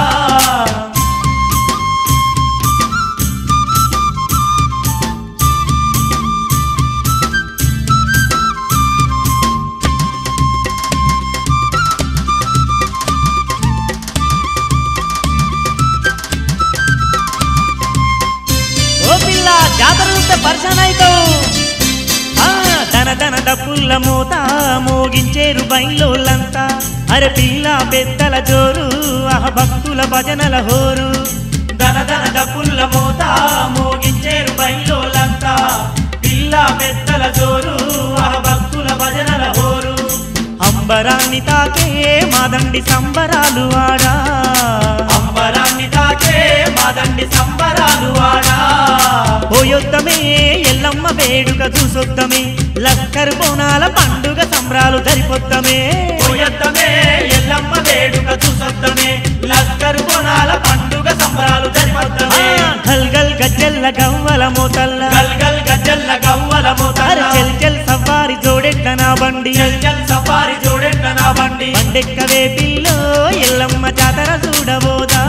ఓ పిల్ల జాతర చూస్తే పరిశాన్ అవుతావు ఆ, ధన ధన డప్పుల్ల మూత మోగించేరు బయలోళ్ళంతా అరే పిల్ల పెద్దల జోరు ఆహ భక్తుల భజనల హోరు ధన ధన డప్పుల్ల మోత మోగించేరు బయలోలంతా పిల్ల పెద్దల జోరు ఆ భక్తుల భజనల హోరు అంబరాన్ని తాకే మాదండి సంబరాలు ఆడా అంబరాన్ని తాకే మాదండి సంబరాలు వాడా పోయొద్దమే ఎల్లమ్మ వేడుక చూసొద్దమే లక్కరు బోనాల పండుగ సంబరాలు జరిపొద్దమే పోయొద్దమే ఎల్లమ్మ వేడుక చూసొద్దమే లస్కరు బోనాల పండుగ సంబరాలు ఆ, జరిపొద్దమే గల్ గల్ గజ్జెల్ల గవ్వల మోతల్ల గల్ గల్ గజ్జల్ల గవ్వల అరే మోతల చెల్ చెల్ సవారి జోడెట్ల నా బండి చల్ చల్ సఫారీ జోడెట్ల నా బండి బండెక్కవే పిల్లో ఎల్లమ్మ జాతర చూడబోదా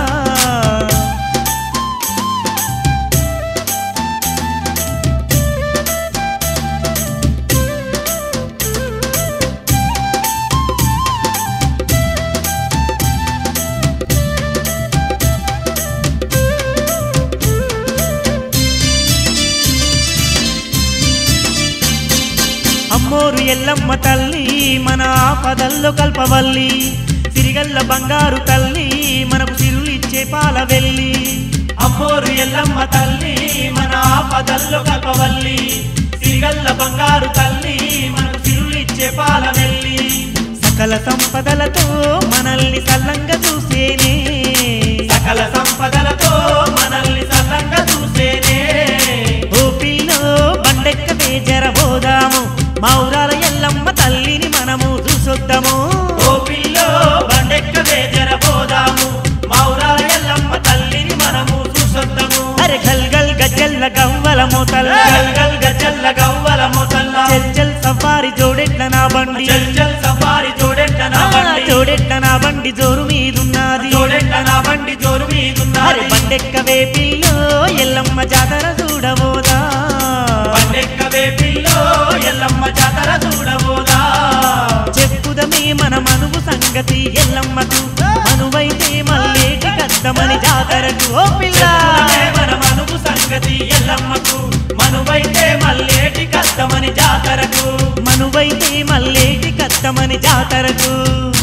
అమ్మోరు ఎల్లమ్మ తల్లి మన ఆపదల్లో కల్పవల్లి సిరిగల్ల బంగారు తల్లి మనకు సిరులిచ్చే పాల వెళ్ళి అమ్మోరు ఎల్లమ్మ తల్లి మన ఆపదల్లో కల్పవల్లి సిరిగల్ల బంగారు తల్లి మనకు సిరులిచ్చే పాల వెళ్ళి సకల సంపదలతో మనల్ని సల్లంగా చూసేనే సకల సంపదలతో మనల్ని సల్లంగా చూసేనే ఓ పిల్లో బండెక్కవే జరబోదాము మౌరాల ఎల్లమ్మ తల్లిని మనము చూసొద్దాము ఓ పిల్లో బండెక్కవే జరబోదాము మౌరాల ఎల్లమ్మ తల్లిని మనము చూసొద్దాము అరే గల్ గల్ గజ్జల్ల గవ్వల మోతల్ల గల్ గల్ గజ్జల్ల గవ్వల మొతల్లా చెల్ చెల్ సవారి జోడెట్ల నా బండి చల్ చల్ సఫారీ జోడెట్ల నా ఆ, బండి జోడెట్ల నా బండి జోరు మీదున్నది జోడెట్ల నా బండి జోరు అరే మీదున్నది బండెక్కవే పిల్లో ఎల్లమ్మ జాతర చూడబోదా బండెక్కవే పిల్లో ఎల్లమ్మ జాతర చూడబోదా చెప్పుదమే మన మనువు సంగతి ఎల్లమ్మకు మనువైతే మల్లేటి కద్దమని జాతరకు ఓ పిల్ల చెప్పుదమే మన మనువు సంగతి ఎల్లమ్మకు మనువైతే మల్లేటి కష్టమని జాతరకు మనువైతే మల్లేటి కత్తమని జాతరకు